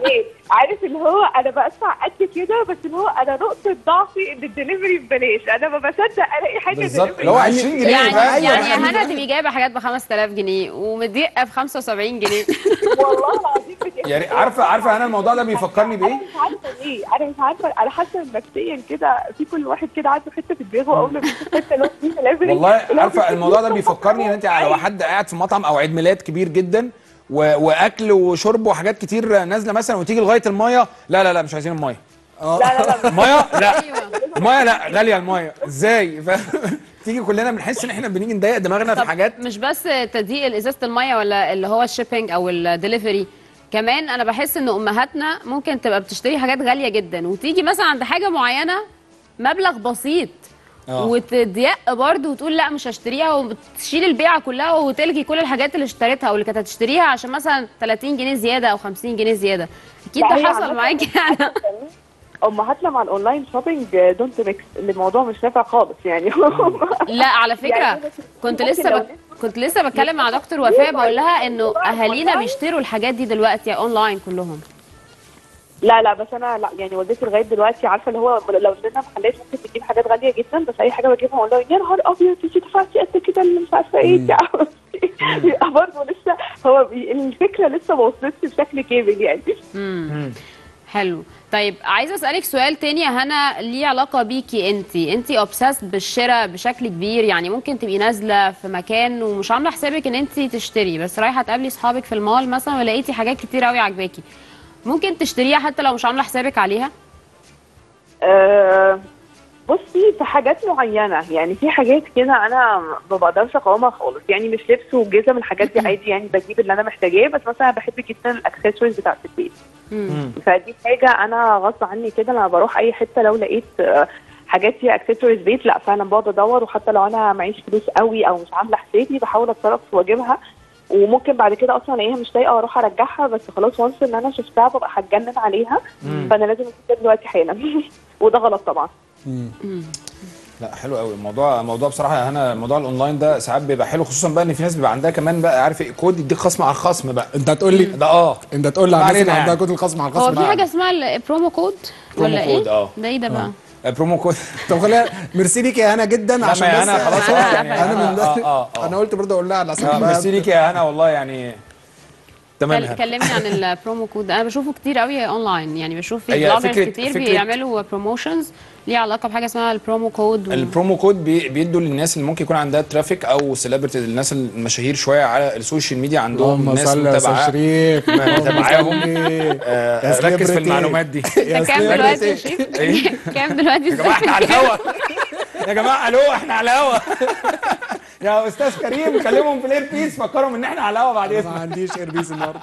عارف اللي هو انا بدفع قد كده بس اللي هو انا نقطه ضعفي ان الدليفري ببلاش انا ما بصدق الاقي حاجه بالظبط delivery. اللي هو 20 جنيه يعني فاهم؟ يعني أيوة، يا هنا تبقي جايبه حاجات ب 5000 جنيه ومضيقه ب 75 جنيه والله العظيم بتحصل. يعني عارفه عارفه انا الموضوع ده بيفكرني انا بايه؟ مش عارفه ليه انا مش عارفه انا حاسه إن نفسيا كده في كل واحد كده عنده حته في دماغه اول ما بيشوف حته اللي هو فيه delivery، والله اللي هو عارفه بيشوف الموضوع ده نفسه بيفكرني ان انت لو حد قاعد في مطعم او عيد ميلاد كبير جدا و... واكل وشرب وحاجات كتير نازله مثلا وتيجي لغايه الميه لا لا لا مش عايزين الميه اه لا لا لا الميه لا ايوه الميه لا غاليه الميه ازاي فاهم؟ تيجي كلنا بنحس ان احنا بنيجي نضايق دماغنا في طب حاجات مش بس تضييق ازازه الميه ولا اللي هو الشيبنج او الدليفري كمان انا بحس ان امهاتنا ممكن تبقى بتشتري حاجات غاليه جدا وتيجي مثلا عند حاجه معينه مبلغ بسيط آه. وتضيق برضه وتقول لا مش هشتريها وتشيل البيعه كلها وتلغي كل الحاجات اللي اشتريتها او اللي كانت هتشتريها عشان مثلا 30 جنيه زياده او 50 جنيه زياده اكيد لا، هي ده حصل عامة معاكي يعني امهاتنا مع الاونلاين شوبينج دونت ميكس اللي الموضوع مش نافع خالص يعني لا على فكره يعني كنت ممكن لسه لو بك... كنت لسه بتكلم مع دكتور وفاء بقول لها انه اهالينا بيشتروا الحاجات دي دلوقتي اونلاين كلهم لا لا بس انا لا يعني والدتي لغايه دلوقتي عارفه اللي هو لو نزلنا محلات ممكن تجيب حاجات غاليه جدا بس اي حاجه بجيبها اونلاين يا نهار ابيض انت دفعتي قد كده اللي مش عارفه ايه انت يبقى برضه لسه هو بي- الفكره لسه ما وصلتش بشكل كامل يعني حلو طيب عايزه اسالك سؤال تاني يا هنا ليه علاقه بيكي انت انت اوبسست بالشراء بشكل كبير يعني ممكن تبقي نازله في مكان ومش عامله حسابك ان انت تشتري بس رايحه تقابلي اصحابك في المول مثلا ولقيتي حاجات كتير قوي عجباكي ممكن تشتريها حتى لو مش عامله حسابك عليها أه بصي في حاجات معينه يعني في حاجات كده انا ما بقدرش اقاومها خالص يعني مش لبس وجزم الحاجات دي عادي يعني بجيب اللي انا محتاجاه بس مثلا بحب جدا الاكسسوارز بتاعت البيت فدي حاجه انا غصب عني كده لما بروح اي حته لو لقيت آه، حاجات فيها اكسسوارز بيت لا فعلا بقعد ادور وحتى لو انا معيش فلوس قوي او مش عامله حسابي بحاول اتصرف واجيبها وممكن بعد كده اصلا الاقيها مش لايقه واروح ارجعها بس خلاص وانس ان انا شفتها ببقى هتجنن عليها فانا لازم اسيبها دلوقتي حالا وده غلط طبعا لا حلو قوي الموضوع الموضوع بصراحه انا موضوع الاونلاين ده ساعات بيبقى حلو خصوصا بقى ان في ناس بيبقى عندها كمان بقى عارف ايه كود يديك خصم على الخصم بقى انت هتقول لي ده اه انت تقول لي ما على الناس اللي علينا عندها يعني. كود الخصم على الخصم هو في لا. حاجه اسمها البرومو كود ولا برومو كود، ايه اه. ده ايه ده بقى آه، برومو كود طب خليها ميرسي ليك يا هنا جدا لا عشان ما بس انا خلاص اه أنا يعني انا من اه اه اه انا قلت برضه اقول لها على آه، اساس ميرسي ليك يا هنا والله يعني تمام كل- هنا. كلمني عن البرومو كود انا بشوفه كتير قوي اونلاين يعني بشوف في هي بلوجرز فكرة- كتير فكرة- بيعملوا بروموشنز ليه علاقه بحاجه اسمها البرومو كود و... البرومو كود بي- بيدوا للناس اللي ممكن يكون عندها ترافيك او سيلبرتي الناس المشاهير شويه على السوشيال ميديا عندهم اللهم ناس صل على متابعه شريف متابعاهم يا آه، ركز في celebrity. المعلومات دي يا ده كام سلام. دلوقتي يا شريف؟ إيه؟ كام دلوقتي يا جماعه احنا على الهوا يا جماعه الو احنا على الهوا يا استاذ كريم كلمهم في الاير بيس فكرهم ان احنا على الهوا بعد ما اذنك عنديش ايربيس النهارده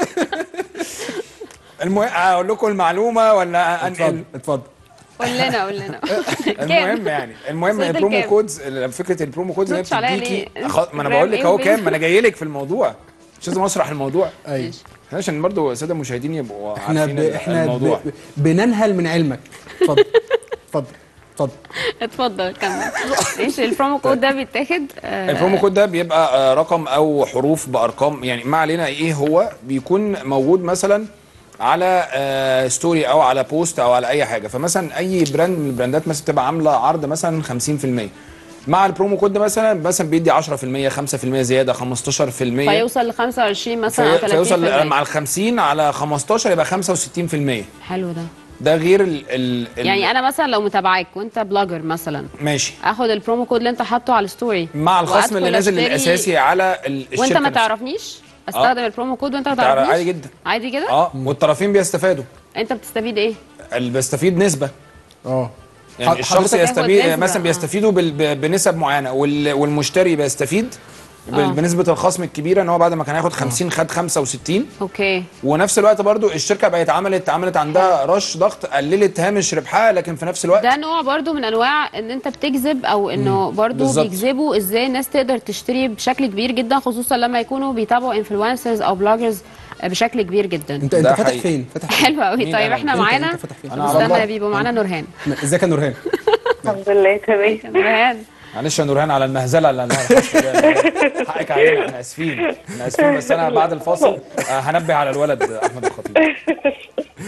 المهم اقول لكم المعلومه ولا اتفضل انقل اتفضل قول لنا قول لنا المهم يعني المهم وصلت البرومو لكام؟ كودز فكره البرومو كودز اللي هي تردش عليا بتديكي ليه؟ خ- ما انا انستجرام بقول لك ايه اهو وبين- كام ما انا جاي لك في الموضوع مش لازم اشرح الموضوع ايوه احنا عشان برضو الساده المشاهدين يبقوا احنا عارفين ب... احنا الموضوع ب... بننهل من علمك اتفضل اتفضل اتفضل اتفضل كمل ماشي البرومو كود ده بيتاخد آه، البرومو كود ده بيبقى آه، رقم او حروف بارقام يعني ما علينا ايه هو بيكون موجود مثلا على آه، ستوري او على بوست او على اي حاجه فمثلا اي براند من البراندات مثلا بتبقى عامله عرض مثلا 50% مع البرومو كود ده مثلا مثلا بيدي 10% 5% زياده 15% فيوصل ل 25 مثلا او في 30% فيوصل مع ال 50 على 15 يبقى 65% حلو ده ده غير ال ال ال- يعني انا مثلا لو متابعاك وانت بلوجر مثلا ماشي اخد البرومو كود اللي انت حاطه على الستوري مع الخصم اللي وأدخل نازل أشتري الاساسي على ال- الشركه وانت ما نفسها. تعرفنيش استخدم البرومو كود وانت ما تعرف- تعرفنيش عادي جدا. عادي كده اه والطرفين بيستفادوا انت بتستفيد ايه اللي بيستفيد نسبه اه يعني حضرتك الشخص تاخد يستفيد نسبة، مثلا آه. بيستفيدوا بال- ب- بنسب معينه وال- والمشتري بيستفيد بال- آه. بنسبه الخصم الكبيره ان هو بعد ما كان هياخد 50 خد 65 اوكي ونفس الوقت برضو الشركه بقت عملت عملت عندها رش ضغط قللت هامش ربحها لكن في نفس الوقت ده نوع برضو من انواع ان انت بتجذب او انه برضو بالظبط. بيجذبوا ازاي الناس تقدر تشتري بشكل كبير جدا خصوصا لما يكونوا بيتابعوا انفلونسرز او بلوجرز بشكل كبير جدا انت انت ده فاتح حقيقي. فين فاتح فين حلو قوي مين طيب أنا؟ احنا انت- معانا انت فاتح فين أنا على استنى الله. يا بيبو معانا نورهان ازيك يا نورهان الحمد لله تمام نورهان معلش يا نورهان على المهزله اللي انا حقك حقك علينا احنا اسفين احنا اسفين بس انا بعد الفاصل آه، هنبه على الولد احمد الخطيب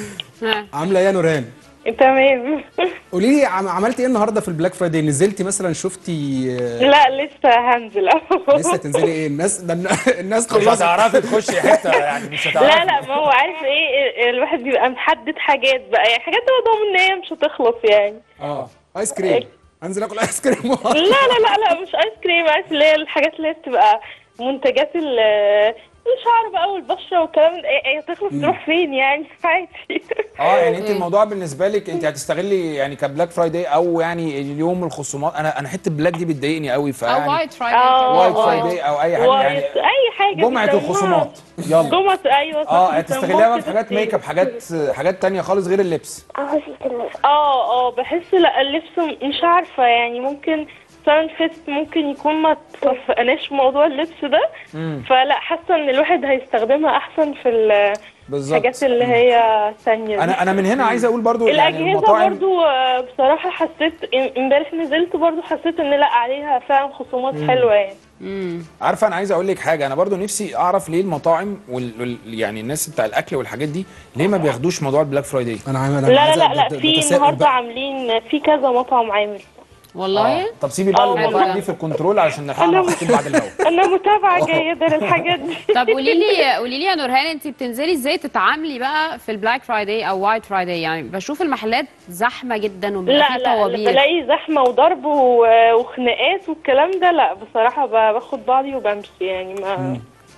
ها. عامله ايه يا نورهان تمام قولي لي عم- عملتي ايه النهارده في البلاك فرايداي نزلتي مثلا شفتي آه، لا لسه هنزل لسه تنزلي ايه الناس ده الن- الناس مش خلصت هتعرفي تخشي حته يعني مش هتعرفي لا لا ما هو عارف ايه الواحد بيبقى محدد حاجات بقى يعني حاجات هو ضامن ان هي مش هتخلص يعني اه ايس كريم انزل اكل ايس كريم لا لا لا لا مش ايس كريم عارف اللي هي الحاجات اللي هي بتبقى منتجات ال- الشعر بقى والبشره والكلام ده إيه- إيه تخلص تروح فين يعني عادي اه يعني انت الموضوع بالنسبه لك انت هتستغلي يعني كبلاك فرايداي او يعني اليوم الخصومات انا انا حته بلاك دي بتضايقني قوي او فيعني وايت فرايداي آه، وايت آه. فرايداي او اي حاجه يعني وايت- اي حاجه جمعه بيسموها- الخصومات يلا جمعه ايوه صح، اه بيسموها هتستغليها بقى في كده حاجات كتير. ميك اب حاجات حاجات تانية خالص غير اللبس اه اه بحس لا اللبس م- مش عارفه يعني ممكن سان فيست ممكن يكون ما توفقناش في موضوع اللبس ده فلا حاسه ان الواحد هيستخدمها احسن في ال- بالظبط الحاجات اللي هي ثانيه دي. انا انا من هنا عايز اقول برضو يعني الاجهزه المطاعم برضو آه، بصراحه حسيت إم- امبارح نزلت برضو حسيت ان لا عليها فعلا خصومات حلوه يعني عارفه انا عايز اقول لك حاجه انا برضو نفسي اعرف ليه المطاعم وال... وال... يعني الناس بتاع الاكل والحاجات دي ليه ما بياخدوش موضوع البلاك فرايداي انا عامل لا لا لا لا في النهارده عاملين في كذا مطعم عامل والله طب سيبي بقى آه، الموضوع والله. دي في الكنترول علشان نلحق أنا- نخطب بعد الهوا انا متابعه جيده للحاجات دي طب قولي لي قولي لي يا نورهان انت بتنزلي ازاي تتعاملي بقى في البلاك فرايداي او وايت فرايداي يعني بشوف المحلات زحمه جدا وبيبقى لا فيه لا طوابير بلاقي زحمه وضرب و- وخناقات والكلام ده لا بصراحه ب- باخد بعضي وبمشي يعني ما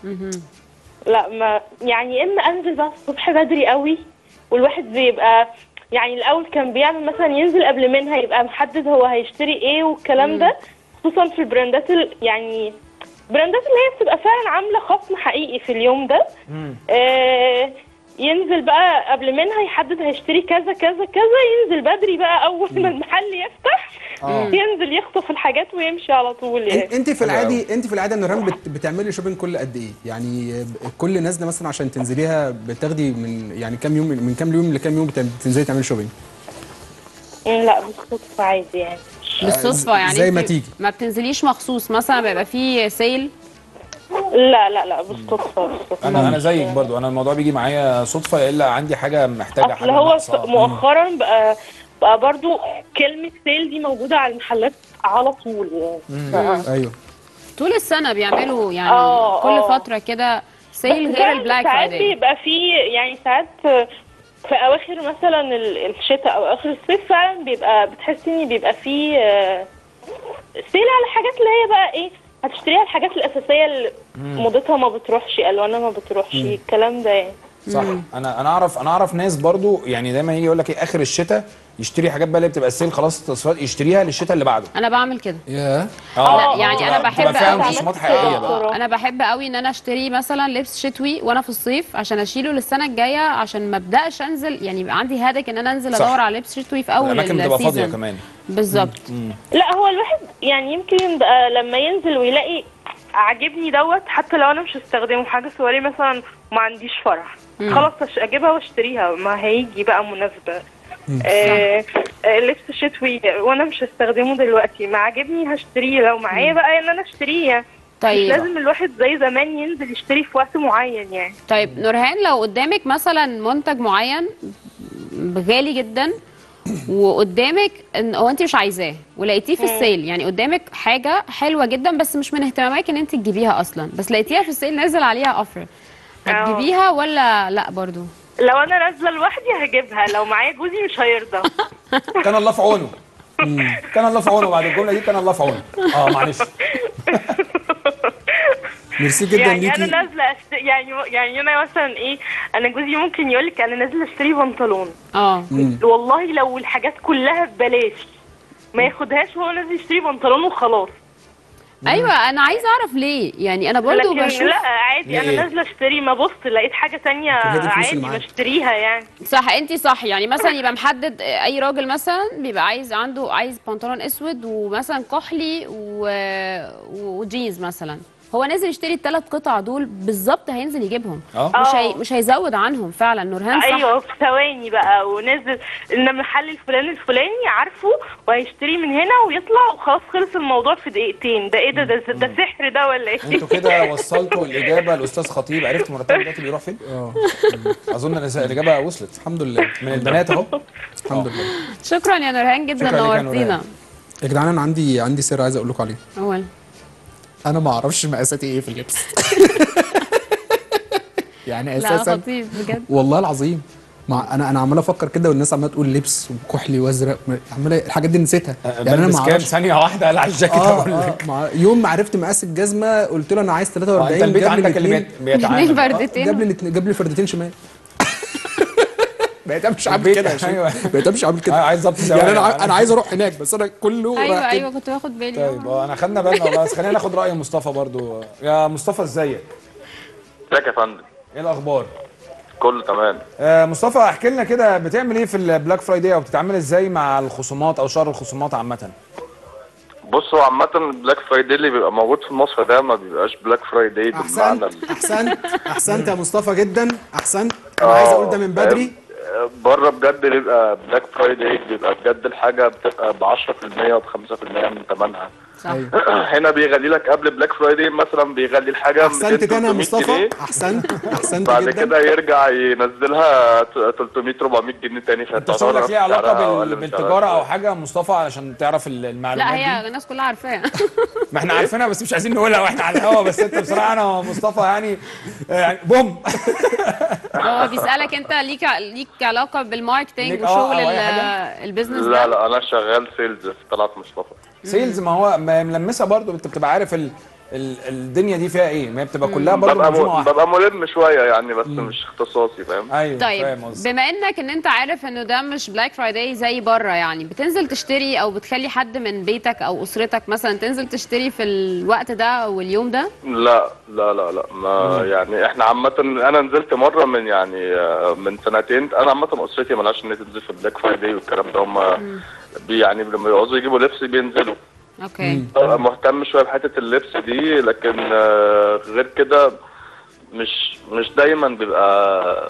لا ما يعني اما انزل بقى الصبح بدري قوي والواحد بيبقى يعني الاول كان بيعمل مثلا ينزل قبل منها يبقى محدد هو هيشتري ايه والكلام ده خصوصا في البراندات ال- يعني براندات اللي هي بتبقى فعلا عامله خصم حقيقي في اليوم ده آه ينزل بقى قبل منها يحدد هيشتري كذا كذا كذا ينزل بدري بقى اول ما المحل يفتح ينزل يخطف الحاجات ويمشي على طول يعني انت في العادي انت في العاده يا نورهان بت- بتعملي شوبينج كل قد ايه يعني ب- كل نازله مثلا عشان تنزليها بتاخدي من يعني كام يوم من كام يوم لكام يوم بت- بتنزلي تعملي شوبينج لا بالصدفه عادي يعني بالصدفه يعني زي ما انت تيجي. ما بتنزليش مخصوص مثلا بيبقى فيه سيل لا لا لا بالصدفه بالصدفه انا انا زيك برضو انا الموضوع بيجي معايا صدفه الا عندي حاجه محتاجه اصل حاجه هو ناقصة. مؤخرا بقى بقى برضو كلمه سيل دي موجوده على المحلات على طول يعني ف- ايوه طول السنه بيعملوا يعني آه، كل آه. فتره كده سيل بس غير فعلاً البلاك ساعات فرايداي بيبقى في يعني ساعات في اواخر مثلا ال- الشتاء او اخر الصيف فعلا بيبقى بتحسي ان بيبقى في آه، سيل على حاجات اللي هي بقى ايه هتشتريها الحاجات الاساسيه اللي موضتها ما بتروحش الوانها ما بتروحش الكلام ده يعني صح انا انا اعرف انا اعرف ناس برضو يعني دايما يجي يقول لك ايه اخر الشتاء يشتري حاجات بقى اللي بتبقى السيل خلاص التصفيات يشتريها للشتاء اللي بعده انا بعمل كده يا لا، يعني أنا بتبقى بحب فعلا أوي. خصومات حقيقيه آه. بقى انا بحب قوي ان انا اشتري مثلا لبس شتوي وانا في الصيف عشان اشيله للسنه الجايه عشان ما ابداش انزل يعني يبقى عندي هدك ان انا انزل صح. ادور على لبس شتوي في اول الاماكن بتبقى فاضيه السيزون كمان بالظبط لا هو الواحد يعني يمكن بقى لما ينزل ويلاقي عاجبني دوت حتى لو انا مش هستخدمه حاجه صوري مثلا وما عنديش فرح خلاص أش- اجيبها واشتريها ما هيجي بقى مناسبه آه آه، لبس شتوي وانا مش هستخدمه دلوقتي ما عاجبني هشتريه لو معايا بقى ان انا اشتريه مش طيب لازم الواحد زي زمان ينزل يشتري في وقت معين يعني طيب نورهان لو قدامك مثلا منتج معين غالي جدا وقدامك ان هو انت مش عايزاه ولقيتيه في السيل يعني قدامك حاجه حلوه جدا بس مش من اهتمامك ان انت تجيبيها اصلا بس لقيتيها في السيل نازل عليها اوفر هتجيبيها ولا لا برضو لو انا نازله لوحدي هجيبها لو معايا جوزي مش هيرضى كان الله في عونه كان الله في عونه بعد الجمله دي كان الله في عونه اه معلش ميرسي جدا يعني انا ليكي نازله أشت... يعني يعني انا مثلا ايه انا جوزي ممكن يقول لك انا نازله اشتري بنطلون اه والله لو الحاجات كلها ببلاش ما ياخدهاش وهو نازل يشتري بنطلون وخلاص ايوه انا عايزه اعرف ليه يعني انا برضو لكن بشوف لا عادي ليه؟ انا نازله اشتري ما بص لقيت حاجه تانية هي دي الفلوس عادي اللي معاك. بشتريها يعني صح انت صح يعني مثلا يبقى محدد اي راجل مثلا بيبقى عايز عنده عايز بنطلون اسود ومثلا كحلي و... وجينز مثلا هو نازل يشتري الثلاث قطع دول بالظبط هينزل يجيبهم اه مش آه. هي مش هيزود عنهم فعلا نورهان صح ايوه في ثواني بقى ونازل ان المحل الفلاني الفلاني عارفه وهيشتري من هنا ويطلع وخلاص خلص الموضوع في دقيقتين ده ايه ده ده, ده سحر ده ولا ايه انتوا كده وصلتوا الاجابه لاستاذ خطيب عرفت مرتبه دلوقتي بيروح فين؟ اه اظن الرسالة- الاجابه وصلت الحمد لله من البنات اهو الحمد لله شكرا يا نورهان جدا شكرا لك يا نورتينا نورهان. يا جدعان انا عندي عندي سر عايز اقول لكم عليه اول انا ما اعرفش مقاساتي ايه في اللبس يعني لا اساسا خطيب بجد والله العظيم مع انا انا عمال افكر كده والناس عماله تقول لبس وكحلي وازرق م- عماله الحاجات دي نسيتها يعني انا بلبس ما كام اعرفش ثانيه واحده على الجاكيت اه اقول اه لك مع يوم ما عرفت مقاس الجزمه قلت له انا عايز آه، 43 انت البيت جاب لي عندك اللي الاتنين- بيت- بيتعامل اتنين آه، فردتين جاب لي الاتنين- جاب لي فردتين شمال بقيت امشي عامل البيت- كده يا شيخ. أيوة. بقيت امشي عامل آه، كده عايز ضبط يعني انا زوايا. ع- انا عايز اروح هناك بس انا كله ايوه رايح كده. ايوه كنت باخد بالي طيب اه انا خدنا بالنا والله بس خلينا ناخد راي مصطفى برضو يا مصطفى ازيك ازيك يا فندم ايه الاخبار كله تمام آه مصطفى احكي لنا كده بتعمل ايه في البلاك فرايداي او بتتعامل ازاي مع الخصومات او شهر الخصومات عامه بص هو عامة البلاك فرايداي اللي بيبقى موجود في مصر ده ما بيبقاش بلاك فرايداي بالمعنى احسنت ال- احسنت احسنت يا مصطفى جدا احسنت انا آه، عايز اقول ده من بدري آه، بره بجد بيبقى بلاك فرايداي بيبقى بجد الحاجة بتبقى ب 10% و 5% من ثمنها صح هنا بيغلي لك قبل بلاك فرايداي مثلا بيغلي الحاجة احسنت تاني يا 200 مصطفى جنيه احسنت احسنت بعد جدا كده يرجع ينزلها ت- 300 400 جنيه تاني انت فتعتبر شغلك ليه علاقه سعرها بال... أقل من بالتجاره سعرها او حاجه يا مصطفى علشان تعرف ال- المعلومات لا دي هي الناس كلها عارفاها ما احنا عارفينها بس مش عايزين نقولها واحنا على الهوا بس انت بصراحه انا ومصطفى يعني يعني بوم هو بيسالك انت ليك ليك علاقه بالماركتنج ليك- اه، وشغل او أي ال- حاجة؟ البيزنس لا ده لا انا شغال سيلز في طلعت مصطفى سيلز ما هو ما ملمسه برضو انت بتبقى عارف ال... ال... الدنيا دي فيها ايه ما هي بتبقى كلها برضو ببقى منظومه م... واحده ببقى ملم شويه يعني بس مش اختصاصي فاهم ايوه طيب فاهم قصدك. بما انك ان انت عارف انه ده مش بلاك فرايداي زي بره يعني بتنزل تشتري او بتخلي حد من بيتك او اسرتك مثلا تنزل تشتري في الوقت ده او اليوم ده لا لا لا لا ما يعني احنا عامة انا نزلت مرة من يعني آه، من سنتين انا عامة اسرتي ملهاش ان هي تنزل في بلاك فرايداي والكلام ده هم بي يعني لما يعوزوا يجيبوا لبس بينزلوا اوكي ببقى مهتم شوية بحتة اللبس دي لكن آه، غير كده مش مش دايما بيبقى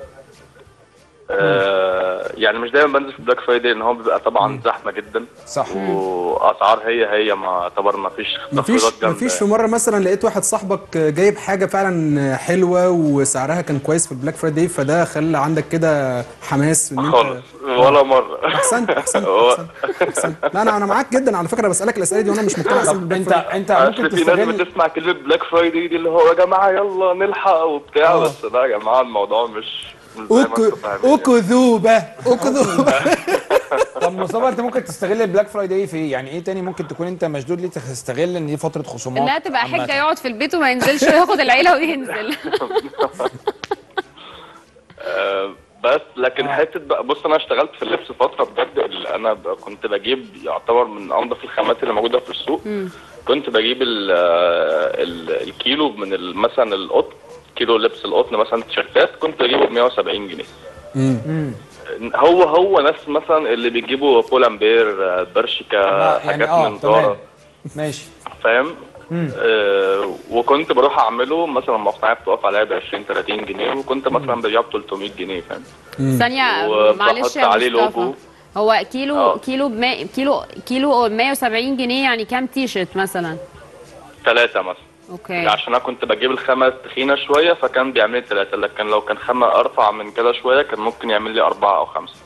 آه يعني مش دايما بنزل في بلاك فرايداي ان هو بيبقى طبعا زحمه جدا صح واسعار هي هي ما اعتبر ما فيش مفيش تخفيضات جامدة مفيش في يعني. مره مثلا لقيت واحد صاحبك جايب حاجه فعلا حلوه وسعرها كان كويس في البلاك فرايداي فده خلى عندك كده حماس ان انت خالص ولا مره احسنت احسنت هو- احسنت احسنت لا انا انا معاك جدا على فكره بسالك الاسئله دي وانا مش مقتنع أصلاً طب بالبلاك انت فرايداي. انت ممكن اصل في ناس تستغل بتسمع كلمه بلاك فرايداي دي اللي هو يا جماعه يلا نلحق وبتاع آه. بس لا يا جماعه الموضوع مش مش زي ما أوك- انتوا فاهمين يعني. اكذوبه اكذوبه طب مصطفى انت ممكن تستغل البلاك فرايداي في ايه؟ يعني ايه تاني ممكن تكون انت مشدود ليه تستغل ان دي فتره خصومات انها تبقى عامة؟ حجه يقعد في البيت وما ينزلش وياخد العيله وينزل آه، بس لكن آه. حته بقى بص انا اشتغلت في اللبس فتره بجد ال- انا ب- كنت بجيب يعتبر من انظف الخامات اللي موجوده في السوق كنت بجيب ال ال الكيلو من ال- مثلا القطن كيلو لبس القطن مثلا تيشيرتات كنت بجيبه ب 170 جنيه هو هو نفس مثلا اللي بيجيبوا بولامبير آه، برشكا آه، حاجات يعني اه من تمام زارا ماشي فاهم آه وكنت بروح اعمله مثلا مصنعيه بتقف عليا ب 20 30 جنيه وكنت مثلا ببيعه ب 300 جنيه فاهم ثانيه وبحط معلش يا عليه مصطفى لوجو. هو كيلو آه. كيلو بما... كيلو كيلو 170 جنيه يعني كام تي شيرت مثلا ثلاثه مثلا اوكي عشان انا كنت بجيب الخامه تخينه شويه فكان بيعمل لي ثلاثه لكن لو كان خامه ارفع من كده شويه كان ممكن يعمل لي اربعه او خمسه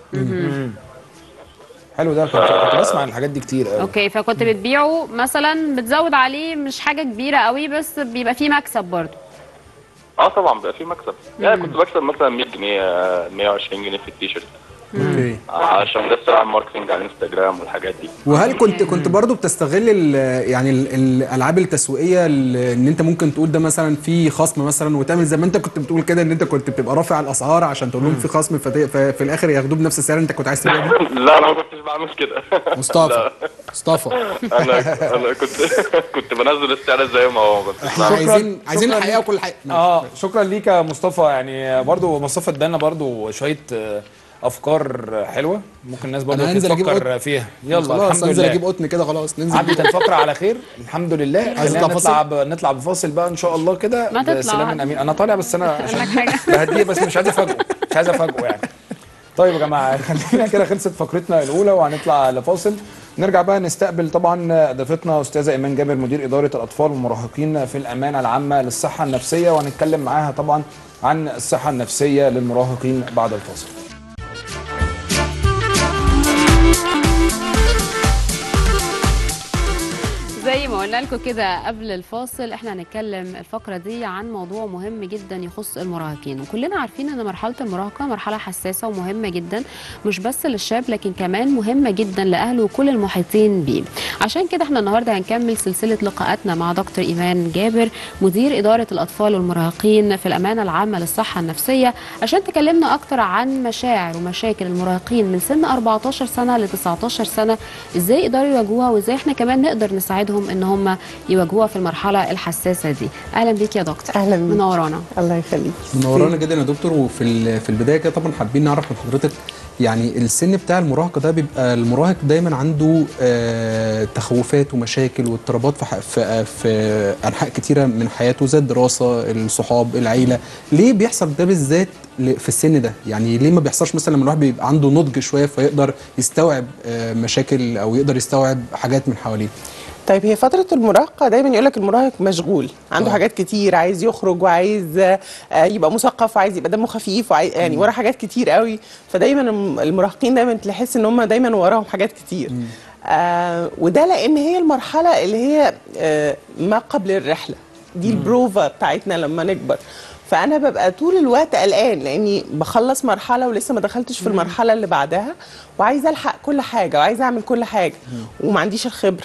حلو ده كنت, كنت بسمع عن الحاجات دي كتير قوي اوكي فكنت بتبيعه مثلا بتزود عليه مش حاجه كبيره قوي بس بيبقى فيه مكسب برضه اه طبعا بقى في مكسب يعني كنت بكسب مثلا 100 جنيه آه، 120 جنيه في التيشيرت اوكي عشان لسه اعمل ماركتنج على الانستجرام والحاجات دي وهل كنت كنت برضو بتستغل ال- يعني ال- الالعاب التسويقيه ال- ان انت ممكن تقول ده مثلا في خصم مثلا وتعمل زي ما انت كنت بتقول كده ان انت كنت بتبقى رافع الاسعار عشان تقول لهم في خصم فت- ففي الاخر ياخدوه بنفس السعر اللي انت كنت عايز تبيعه بيه؟ لا انا ما كنتش بعمل كده مصطفى مصطفى انا انا كنت كنت بنزل السعر زي ما هو كنت احنا عايزين عايزين شكراً الحقيقه ليك. وكل حاجه اه شكرا ليك يا مصطفى يعني برضو مصطفى ادانا برضو شويه آه، افكار حلوه ممكن الناس برضه أنا هنزل أجيب تفكر قطن. فيها يلا خلاص الحمد انزل لله اجيب قطن كده خلاص ننزل عدت الفقره على خير الحمد لله عايز خلينا نطلع نطلع ب... نطلع بفاصل بقى ان شاء الله كده ما تطلع. بسلام امين انا طالع بس انا عشان بهديه بس مش عايز افاجئه مش عايز افاجئه يعني طيب يا جماعه خلينا كده خلصت فقرتنا الاولى وهنطلع لفاصل نرجع بقى نستقبل طبعا ضيفتنا استاذه ايمان جابر مدير اداره الاطفال والمراهقين في الامانه العامه للصحه النفسيه وهنتكلم معاها طبعا عن الصحه النفسيه للمراهقين بعد الفاصل زي ما قلنا لكم كده قبل الفاصل احنا هنتكلم الفقره دي عن موضوع مهم جدا يخص المراهقين وكلنا عارفين ان مرحله المراهقه مرحله حساسه ومهمه جدا مش بس للشاب لكن كمان مهمه جدا لاهله وكل المحيطين بيه عشان كده احنا النهارده هنكمل سلسله لقاءاتنا مع دكتور ايمان جابر مدير اداره الاطفال والمراهقين في الامانه العامه للصحه النفسيه عشان تكلمنا اكتر عن مشاعر ومشاكل المراهقين من سن 14 سنه ل 19 سنه ازاي يقدروا يواجهوها وازاي احنا كمان نقدر نساعدهم ان هم يواجهوها في المرحله الحساسه دي اهلا بيك يا دكتور أهلا بيك. منورانا الله يخليك منورانا جدا يا دكتور وفي ال- في البدايه كده طبعا حابين نعرف من حضرتك يعني السن بتاع المراهقه ده بيبقى المراهق دايما عنده آه، تخوفات ومشاكل واضطرابات في ح- في آه، في انحاء كتيره من حياته زي الدراسه الصحاب العيله ليه بيحصل ده بالذات ل- في السن ده يعني ليه ما بيحصلش مثلا لما الواحد بيبقى عنده نضج شويه فيقدر يستوعب آه، مشاكل او يقدر يستوعب حاجات من حواليه طيب هي فترة المراهقة دايما يقول لك المراهق مشغول عنده آه. حاجات كتير عايز يخرج وعايز آه، يبقى مثقف وعايز يبقى دمه خفيف وعايز يعني وراه حاجات كتير قوي فدايما الم- المراهقين دايما تحس ان هم دايما وراهم حاجات كتير آه وده لان هي المرحلة اللي هي آه ما قبل الرحلة دي البروفا بتاعتنا لما نكبر فانا ببقى طول الوقت قلقان لاني بخلص مرحله ولسه ما دخلتش في المرحله اللي بعدها وعايزه الحق كل حاجه وعايزه اعمل كل حاجه وما عنديش الخبره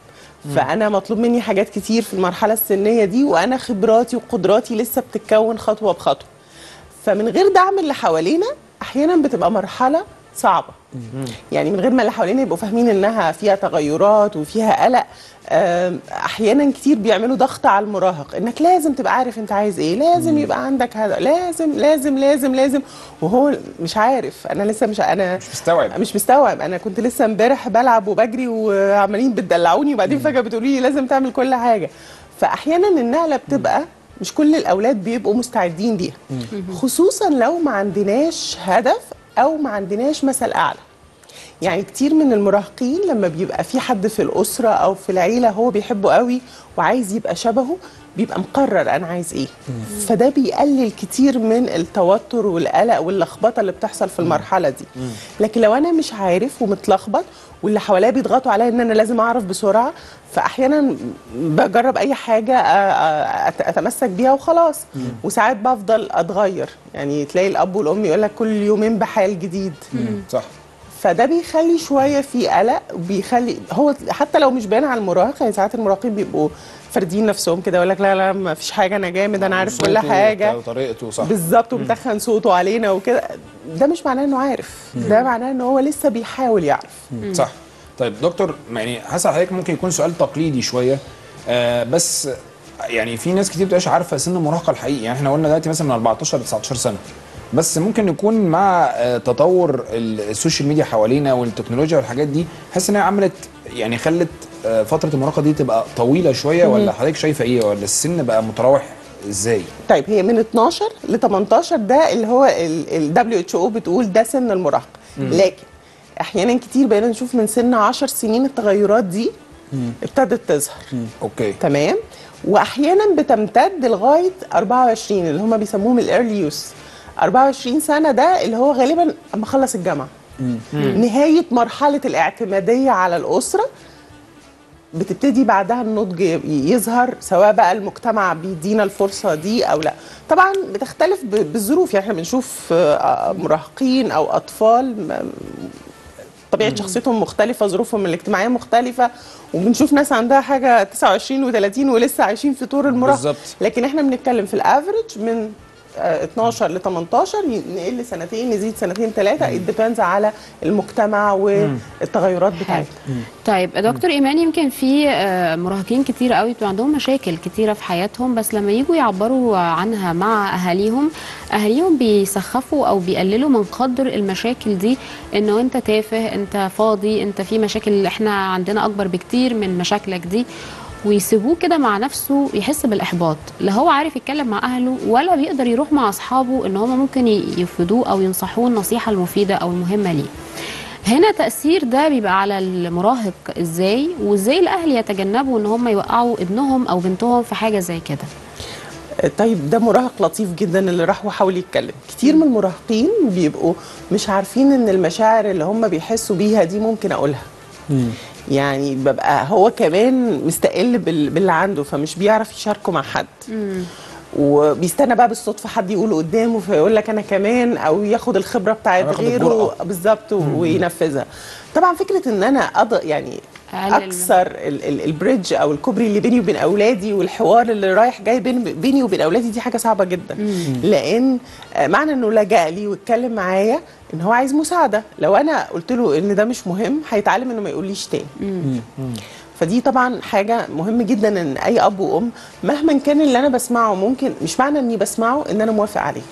فانا مطلوب مني حاجات كتير في المرحله السنيه دي وانا خبراتي وقدراتي لسه بتتكون خطوه بخطوه فمن غير دعم اللي حوالينا احيانا بتبقى مرحله صعبه يعني من غير ما اللي حوالينا يبقوا فاهمين انها فيها تغيرات وفيها قلق آم، احيانا كتير بيعملوا ضغط على المراهق انك لازم تبقى عارف انت عايز ايه لازم يبقى عندك هذا لازم لازم لازم لازم وهو مش عارف انا لسه مش انا مش مستوعب مش مستوعب انا كنت لسه امبارح بلعب وبجري وعمالين بتدلعوني وبعدين فجاه بتقولي لي لازم تعمل كل حاجه فاحيانا النقله بتبقى مش كل الاولاد بيبقوا مستعدين ليها خصوصا لو ما عندناش هدف او ما عندناش مثل اعلى يعني كتير من المراهقين لما بيبقى في حد في الاسره او في العيله هو بيحبه قوي وعايز يبقى شبهه بيبقى مقرر انا عايز ايه فده بيقلل كتير من التوتر والقلق واللخبطه اللي بتحصل في المرحله دي لكن لو انا مش عارف ومتلخبط واللي حواليا بيضغطوا عليا ان انا لازم اعرف بسرعه فاحيانا بجرب اي حاجه أ- أ- أت- اتمسك بيها وخلاص وساعات بفضل اتغير يعني تلاقي الاب والام يقول لك كل يومين بحال جديد صح فده بيخلي شويه في قلق وبيخلي هو حتى لو مش باين على المراهق يعني ساعات المراهقين بيبقوا فاردين نفسهم كده يقول لك لا لا ما فيش حاجه انا جامد انا عارف كل صوته حاجه وطريقته صح بالظبط ومدخن صوته علينا وكده ده مش معناه انه عارف ده معناه ان هو لسه بيحاول يعرف صح طيب دكتور يعني هسأل حضرتك ممكن يكون سؤال تقليدي شويه آه بس يعني في ناس كتير بتبقاش عارفه سن المراهقه الحقيقي يعني احنا قلنا دلوقتي مثلا من 14 ل 19 سنه بس ممكن يكون مع آه، تطور ال- السوشيال ميديا حوالينا والتكنولوجيا والحاجات دي حاسس ان هي عملت يعني خلت آه، فتره المراهقه دي تبقى طويله شويه ولا حضرتك شايفه ايه ولا السن بقى متراوح ازاي؟ طيب هي من 12 ل 18 ده اللي هو ال WHO بتقول ده سن المراهقه لكن احيانا كتير بقينا نشوف من سن 10 سنين التغيرات دي ابتدت تظهر اوكي تمام واحيانا بتمتد لغايه 24 اللي هم بيسموهم الايرلي يوز 24 سنه ده اللي هو غالبا اما اخلص الجامعه نهايه مرحله الاعتماديه على الاسره بتبتدي بعدها النضج ي- يظهر سواء بقى المجتمع بيدينا الفرصه دي او لا طبعا بتختلف ب- بالظروف يعني احنا بنشوف آه، مراهقين او اطفال م- طبيعه شخصيتهم مختلفه ظروفهم الاجتماعيه مختلفه وبنشوف ناس عندها حاجه 29 و30 ولسه عايشين في طور المراهقه بالظبط. لكن احنا بنتكلم في الافريج من آه، 12 ل 18 ي- نقل سنتين نزيد سنتين ثلاثه الديبندز على المجتمع والتغيرات بتاعتها طيب دكتور ايمان يمكن في آه، مراهقين كتير قوي بتبقى عندهم مشاكل كتيره في حياتهم بس لما يجوا يعبروا عنها مع اهاليهم اهاليهم بيسخفوا او بيقللوا من قدر المشاكل دي انه انت تافه انت فاضي انت في مشاكل احنا عندنا اكبر بكتير من مشاكلك دي ويسيبوه كده مع نفسه يحس بالاحباط لا هو عارف يتكلم مع اهله ولا بيقدر يروح مع اصحابه ان هم ممكن ي- يفيدوه او ينصحوه النصيحه المفيده او المهمه ليه هنا تأثير ده بيبقى على المراهق ازاي وازاي الاهل يتجنبوا ان هم يوقعوا ابنهم او بنتهم في حاجه زي كده طيب ده مراهق لطيف جدا اللي راح وحاول يتكلم كتير من المراهقين بيبقوا مش عارفين ان المشاعر اللي هم بيحسوا بيها دي ممكن اقولها يعني ببقى هو كمان مستقل بال- باللي عنده فمش بيعرف يشاركه مع حد وبيستنى بقى بالصدفه حد يقوله قدامه فيقول لك انا كمان او ياخد الخبره بتاعت ياخد غيره الجرأة. بالظبط وينفذها طبعا فكره ان انا أض... يعني أقلل من- اكسر ال- ال- البريدج او الكوبري اللي بيني وبين اولادي والحوار اللي رايح جاي بين بيني وبين اولادي دي حاجه صعبه جدا لان آه، معنى انه لجأ لي واتكلم معايا ان هو عايز مساعده لو انا قلت له ان ده مش مهم هيتعلم انه ما يقوليش تاني فدي طبعا حاجه مهم جدا ان اي اب وام مهما كان اللي انا بسمعه ممكن مش معنى اني بسمعه ان انا موافق عليه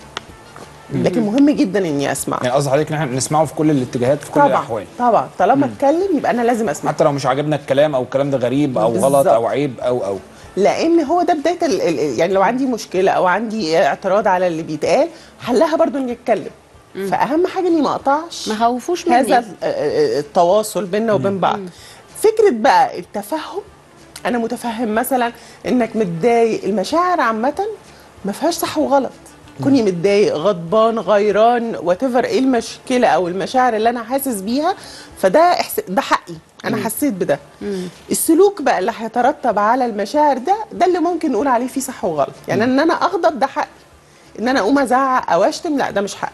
لكن مهم جدا اني اسمعه يعني قصدي حضرتك ان احنا نسمعه في كل الاتجاهات في كل طبعا الاحوال طبعا طالما اتكلم يبقى انا لازم اسمع حتى لو مش عاجبنا الكلام او الكلام ده غريب او غلط بالظبط. او عيب او او لان هو ده بدايه ال- ال- يعني لو عندي مشكله او عندي اعتراض على اللي بيتقال حلها برضو اني اتكلم فاهم حاجه اني ما اقطعش ما خوفوش هذا مني ال- ال- التواصل بيننا وبين بعض فكره بقى التفهم انا متفهم مثلا انك متضايق المشاعر عامه ما فيهاش صح وغلط كوني متضايق غضبان غيران وات ايه المشكله او المشاعر اللي انا حاسس بيها فده إحس... ده حقي انا حسيت بده السلوك بقى اللي هيترتب على المشاعر ده ده اللي ممكن نقول عليه فيه صح وغلط يعني ان انا اغضب ده حقي ان انا اقوم ازعق او اشتم لا ده مش حقي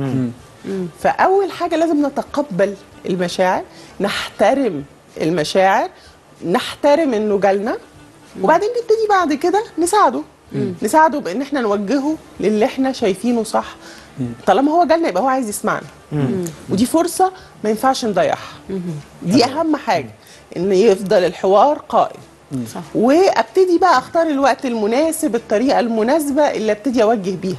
فاول حاجه لازم نتقبل المشاعر نحترم المشاعر نحترم انه جالنا وبعدين نبتدي بعد كده نساعده نساعده بان احنا نوجهه للي احنا شايفينه صح طالما هو جالنا يبقى هو عايز يسمعنا ودي فرصه ما ينفعش نضيعها دي اهم حاجه ان يفضل الحوار قائم صح. وابتدي بقى اختار الوقت المناسب الطريقه المناسبه اللي ابتدي اوجه بيها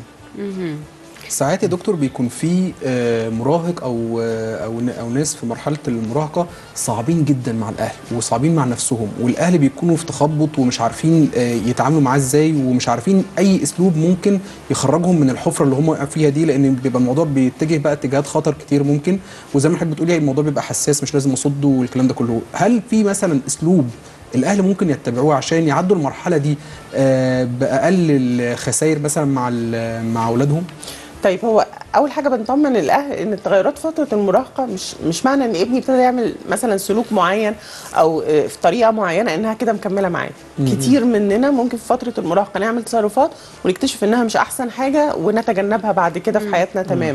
ساعات يا دكتور بيكون في آه، مراهق او آه، او ن- او ناس في مرحله المراهقه صعبين جدا مع الاهل وصعبين مع نفسهم والاهل بيكونوا في تخبط ومش عارفين آه، يتعاملوا معاه ازاي ومش عارفين اي اسلوب ممكن يخرجهم من الحفره اللي هم واقعين فيها دي لان بيبقى الموضوع بيتجه بقى اتجاهات خطر كتير ممكن وزي ما حضرتك بتقولي الموضوع بيبقى حساس مش لازم اصده والكلام ده كله هل في مثلا اسلوب الاهل ممكن يتبعوه عشان يعدوا المرحله دي آه، باقل الخسائر مثلا مع ال- مع اولادهم طيب هو اول حاجه بنطمن الاهل ان التغيرات فتره المراهقه مش مش معنى ان ابني ابتدى يعمل مثلا سلوك معين او آه، في طريقه معينه انها كده مكمله معاه كتير مننا ممكن في فتره المراهقه نعمل تصرفات ونكتشف انها مش احسن حاجه ونتجنبها بعد كده في حياتنا تماما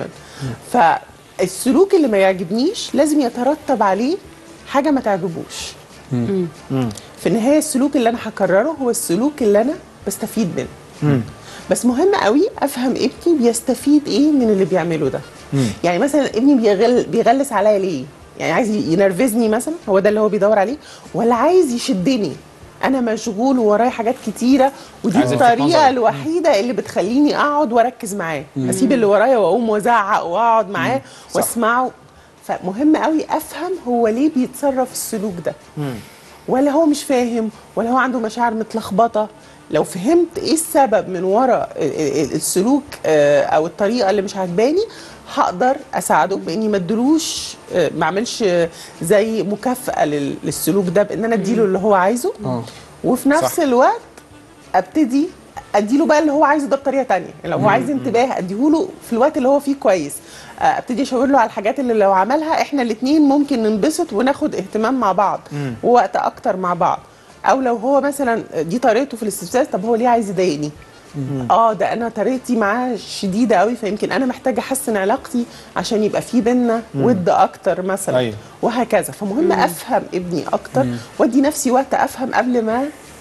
فالسلوك اللي ما يعجبنيش لازم يترتب عليه حاجه ما تعجبوش في النهايه السلوك اللي انا هكرره هو السلوك اللي انا بستفيد منه بس مهم قوي افهم ابني بيستفيد ايه من اللي بيعمله ده يعني مثلا ابني بيغل بيغلس عليا ليه يعني عايز ينرفزني مثلا هو ده اللي هو بيدور عليه ولا عايز يشدني انا مشغول وورايا حاجات كتيره ودي عايز يلفت الطريقه نظرك. الوحيده اللي بتخليني اقعد واركز معاه اسيب اللي ورايا واقوم وازعق واقعد معاه صح. واسمعه فمهم قوي افهم هو ليه بيتصرف السلوك ده ولا هو مش فاهم ولا هو عنده مشاعر متلخبطه لو فهمت ايه السبب من وراء ال- ال- السلوك آه، او الطريقه اللي مش عاجباني هقدر اساعده باني ما ادلوش آه، ما اعملش آه، زي مكافاه لل- للسلوك ده بان انا اديله اللي هو عايزه اه وفي نفس صح. الوقت ابتدي اديله بقى اللي هو عايزه ده بطريقه تانية يعني لو هو عايز انتباه اديهوله في الوقت اللي هو فيه كويس آه، ابتدي اشاور له على الحاجات اللي لو عملها احنا الاثنين ممكن ننبسط وناخد اهتمام مع بعض ووقت اكتر مع بعض او لو هو مثلا دي طريقته في الاستفزاز طب هو ليه عايز يضايقني اه ده انا طريقتي معاه شديده قوي فيمكن انا محتاجه احسن علاقتي عشان يبقى في بينا ود اكتر مثلا أيوة. وهكذا فمهم افهم ابني اكتر وادي نفسي وقت افهم قبل ما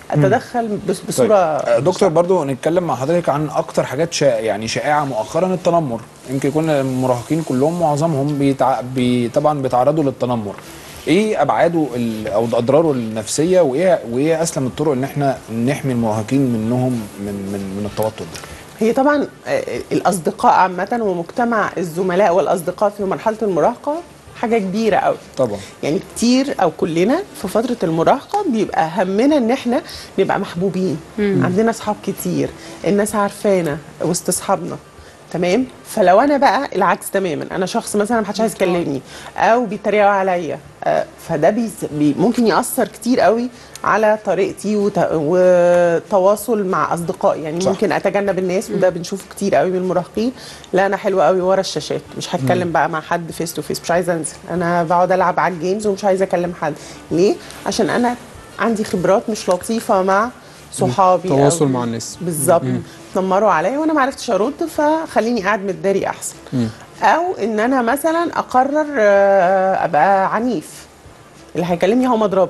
اتدخل بس- طيب. بصوره آه، دكتور برضو نتكلم مع حضرتك عن اكتر حاجات شا... يعني شائعه مؤخرا التنمر يمكن يكون المراهقين كلهم معظمهم بيتع... بي... طبعا بيتعرضوا للتنمر ايه ابعاده ال... او اضراره النفسيه وايه وايه اسلم الطرق ان احنا نحمي المراهقين منهم من من من التوتر ده هي طبعا آه، الاصدقاء عامه ومجتمع الزملاء والاصدقاء في مرحله المراهقه حاجه كبيره قوي طبعا يعني كتير او كلنا في فتره المراهقه بيبقى همنا ان احنا نبقى محبوبين عندنا اصحاب كتير الناس عارفانا وسط اصحابنا تمام فلو انا بقى العكس تماما انا شخص مثلا محدش عايز يكلمني او بيتريقوا عليا آه، فده بيز... بي ممكن ياثر كتير قوي على طريقتي وت... وتواصل مع اصدقائي يعني صح. ممكن اتجنب الناس وده بنشوفه كتير قوي من المراهقين لا انا حلوه قوي ورا الشاشات مش هتكلم بقى مع حد فيس تو فيس مش عايزه انزل انا بقعد العب على الجيمز ومش عايزه اكلم حد ليه عشان انا عندي خبرات مش لطيفه مع صحابي تواصل أو- مع الناس. بالظبط تنمروا عليا وانا ما عرفتش ارد فخليني قاعد متداري احسن او ان انا مثلا اقرر آه، ابقى عنيف اللي هيكلمني هو مضربه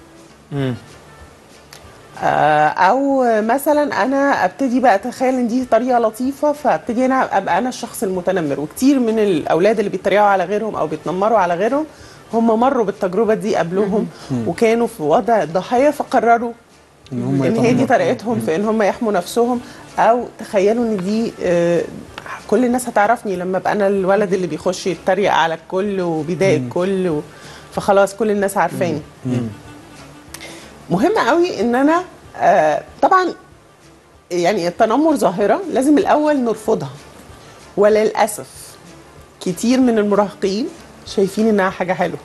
آه، او مثلا انا ابتدي بقى اتخيل ان دي طريقه لطيفه فابتدي انا ابقى انا الشخص المتنمر وكتير من الاولاد اللي بيتريقوا على غيرهم او بيتنمروا على غيرهم هم مروا بالتجربه دي قبلهم وكانوا في وضع ضحيه فقرروا ان هم ان هي دي يتنمروا. طريقتهم في ان هم يحموا نفسهم او تخيلوا ان دي آه، كل الناس هتعرفني لما ابقى انا الولد اللي بيخش يتريق على الكل وبيضايق الكل و... فخلاص كل الناس عارفاني مهم قوي ان انا آه، طبعا يعني التنمر ظاهره لازم الاول نرفضها وللاسف كتير من المراهقين شايفين انها حاجه حلوه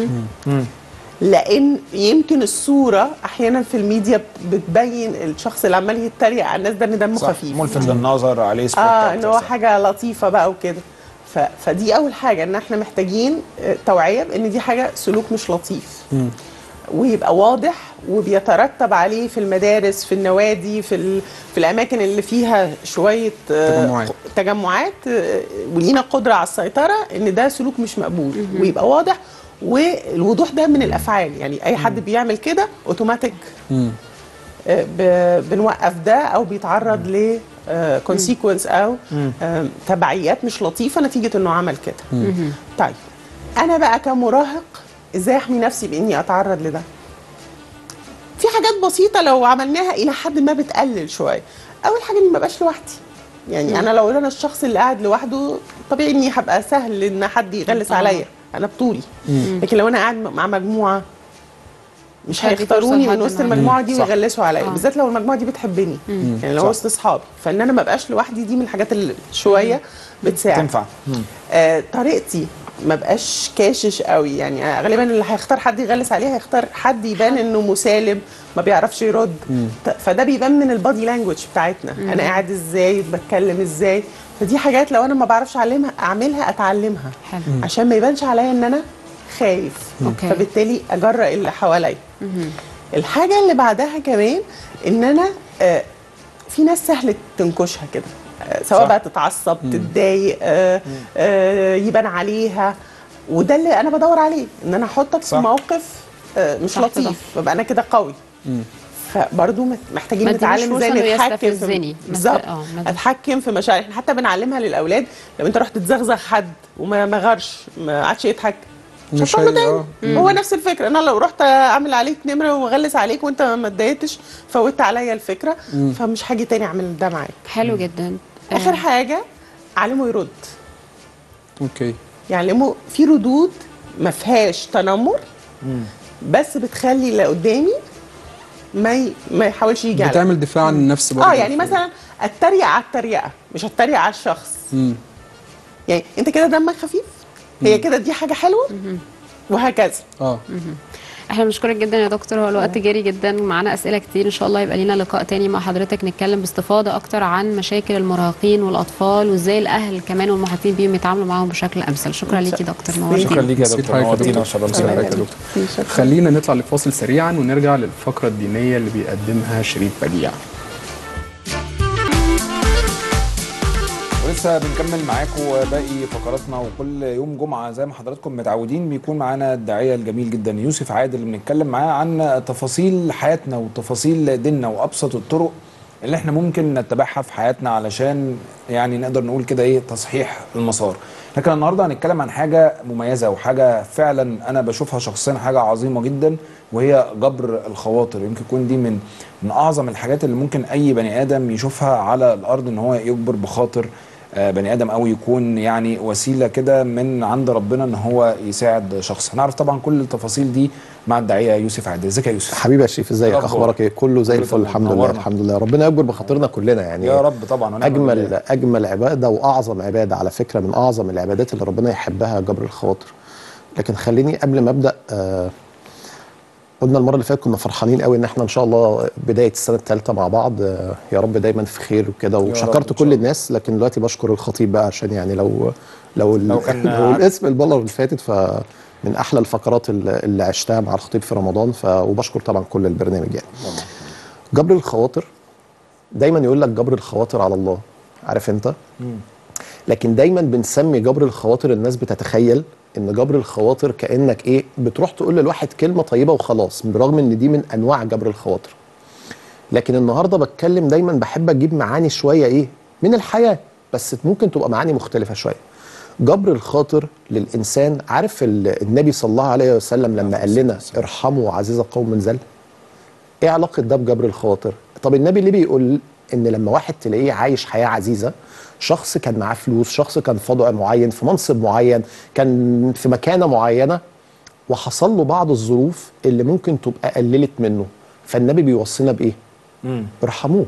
لان يمكن الصوره احيانا في الميديا بتبين الشخص اللي عمال يتريق على الناس ده ان دمه صح خفيف ملفت للنظر عليه سبوت اه ان أكتر، هو صح. حاجه لطيفه بقى وكده ف... فدي اول حاجه ان احنا محتاجين آه، توعيه بان دي حاجه سلوك مش لطيف ويبقى واضح وبيترتب عليه في المدارس في النوادي في ال... في الاماكن اللي فيها شويه آه، تجمعات. تجمعات آه، ولينا قدره على السيطره ان ده سلوك مش مقبول ويبقى واضح والوضوح ده من الافعال يعني اي حد بيعمل كده اوتوماتيك آه، ب- بنوقف ده او بيتعرض ل كونسيكونس او آه، تبعيات مش لطيفه نتيجه انه عمل كده طيب انا بقى كمراهق ازاي احمي نفسي باني اتعرض لده في حاجات بسيطه لو عملناها الى حد ما بتقلل شويه اول حاجه اني ما بقاش لوحدي يعني انا لو انا الشخص اللي قاعد لوحده طبيعي اني هبقى سهل ان حد يغلس طبعاً. عليا انا بطولي لكن لو انا قاعد مع مجموعه مش هدي فرصة هيختاروني لحد من وسط إنه- المجموعه دي صح. ويغلسوا عليا آه. بالذات لو المجموعه دي بتحبني يعني لو صح. وسط اصحابي فان انا ما بقاش لوحدي دي من الحاجات اللي شويه بتساعد تنفع آه طريقتي ما بقاش كاشش قوي يعني آه غالبا اللي هيختار حد يغلس عليه هيختار حد يبان انه مسالم ما بيعرفش يرد ت- فده بيبان من البادي لانجوج بتاعتنا انا قاعد ازاي بتكلم ازاي فدي حاجات لو انا ما بعرفش اعلمها اعملها اتعلمها حلو. عشان ما يبانش عليا ان انا خايف أوكي. فبالتالي اجرأ اللي حواليا الحاجه اللي بعدها كمان ان انا آه في ناس سهل تنكشها كده آه، سواء صح. بقى تتعصب تتضايق آه، آه، يبان عليها وده اللي انا بدور عليه ان انا احطك في صح. موقف آه، مش تحت ضغط. لطيف ببقى انا كده قوي فبرضه محتاجين ما ادينيش نتعلم ازاي فرصة إنه نتحكم يستفزني. في مس- بالظبط آه، ما- اتحكم في مشاعري احنا حتى بنعلمها للاولاد لو انت رحت تزغزغ حد وما ما غيرش ما عادش يضحك مش مش هتقول له هي- تاني هو نفس الفكره انا لو رحت اعمل عليك نمره واغلس عليك وانت ما اتضايقتش فوتت عليا الفكره فمش هاجي تاني اعمل ده معاك حلو جدا اخر حاجه علمه يرد اوكي يعلمه في ردود ما فيهاش تنمر بس بتخلي اللي قدامي ما ي... ما يحاولش يجي عليا بتعمل دفاع عن النفس برضه اه يعني مثلا اتريق على التريقه مش اتريق على الشخص مم. يعني انت كده دمك خفيف هي كده دي حاجه حلوه وهكذا اه احنا بنشكرك جدا يا دكتور هو الوقت جري جدا ومعانا اسئله كتير ان شاء الله يبقى لينا لقاء تاني مع حضرتك نتكلم باستفاضه اكتر عن مشاكل المراهقين والاطفال وازاي الاهل كمان والمحيطين بيهم يتعاملوا معاهم بشكل امثل شكرا ليكي دكتور شكرا نورتينا ليك يا نسيت دكتور حاجة يا نورتينا دكتور. وشرفتينا شكرا يا يا دكتور دكتور خلينا نطلع لفاصل سريعا ونرجع للفقره الدينيه اللي بيقدمها شريف بديع ولسه لسه بنكمل معاكم باقي فقراتنا وكل يوم جمعه زي ما حضراتكم متعودين بيكون معانا الداعيه الجميل جدا يوسف عادل اللي بنتكلم معاه عن تفاصيل حياتنا وتفاصيل ديننا وابسط الطرق اللي احنا ممكن نتبعها في حياتنا علشان يعني نقدر نقول كده ايه تصحيح المسار لكن النهارده هنتكلم عن حاجه مميزه وحاجه فعلا انا بشوفها شخصيا حاجه عظيمه جدا وهي جبر الخواطر يمكن يكون دي من من اعظم الحاجات اللي ممكن اي بني ادم يشوفها على الارض ان هو يجبر بخاطر آه، بني ادم او يكون يعني وسيله كده من عند ربنا ان هو يساعد شخص هنعرف طبعا كل التفاصيل دي مع الداعيه يوسف عادل ازيك يا يوسف حبيبي يا شريف ازيك الأخبار؟ اخبارك ايه كله زي كله الفل تمام. الحمد لله نورنا. الحمد لله ربنا يكبر بخاطرنا كلنا يعني يا رب طبعا ونعم بالله. اجمل اجمل عباده واعظم عباده على فكره من اعظم العبادات اللي ربنا يحبها جبر الخواطر لكن خليني قبل ما ابدا آه قلنا المره اللي فاتت كنا فرحانين قوي ان احنا ان شاء الله بدايه السنه الثالثه مع بعض آه يا رب دايما في خير وكده رب إن وشكرت شاء كل الله. الناس لكن دلوقتي بشكر الخطيب بقى عشان يعني لو لو, لو كان لو عارف. الاسم المره اللي فاتت فمن احلى الفقرات اللي اللي عشتها مع الخطيب في رمضان ف وبشكر طبعا كل البرنامج يعني جبر الخواطر دايما يقول لك جبر الخواطر على الله عارف انت لكن دايما بنسمي جبر الخواطر الناس بتتخيل ان جبر الخواطر كانك ايه بتروح تقول للواحد كلمه طيبه وخلاص برغم ان دي من انواع جبر الخواطر لكن النهارده بتكلم دايما بحب اجيب معاني شويه ايه من الحياه بس ممكن تبقى معاني مختلفه شويه جبر الخاطر للانسان عارف ال- النبي صلى الله عليه وسلم لما قال لنا ارحموا عزيز قوم من ذل ايه علاقه ده بجبر الخواطر طب النبي ليه بيقول ان لما واحد تلاقيه عايش حياه عزيزه شخص كان معاه فلوس شخص كان في وضع معين في منصب معين كان في مكانه معينه وحصل له بعض الظروف اللي ممكن تبقى قللت منه فالنبي بيوصينا بايه ارحموه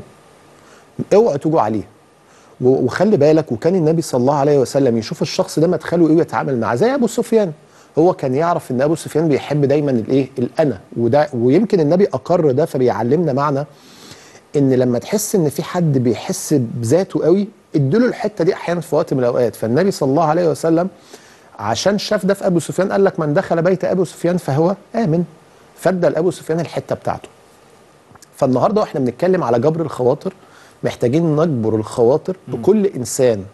اوعوا تجوا عليه و- وخلي بالك وكان النبي صلى الله عليه وسلم يشوف الشخص ده مدخله ايه ويتعامل معاه زي ابو سفيان هو كان يعرف ان ابو سفيان بيحب دايما الايه الانا وده ويمكن النبي اقر ده فبيعلمنا معنى ان لما تحس ان في حد بيحس بذاته قوي اديله الحته دي احيانا في وقت من الاوقات فالنبي صلى الله عليه وسلم عشان شاف ده في ابو سفيان قال لك من دخل بيت ابو سفيان فهو امن فادى لابو سفيان الحته بتاعته فالنهارده واحنا بنتكلم على جبر الخواطر محتاجين نجبر الخواطر بكل انسان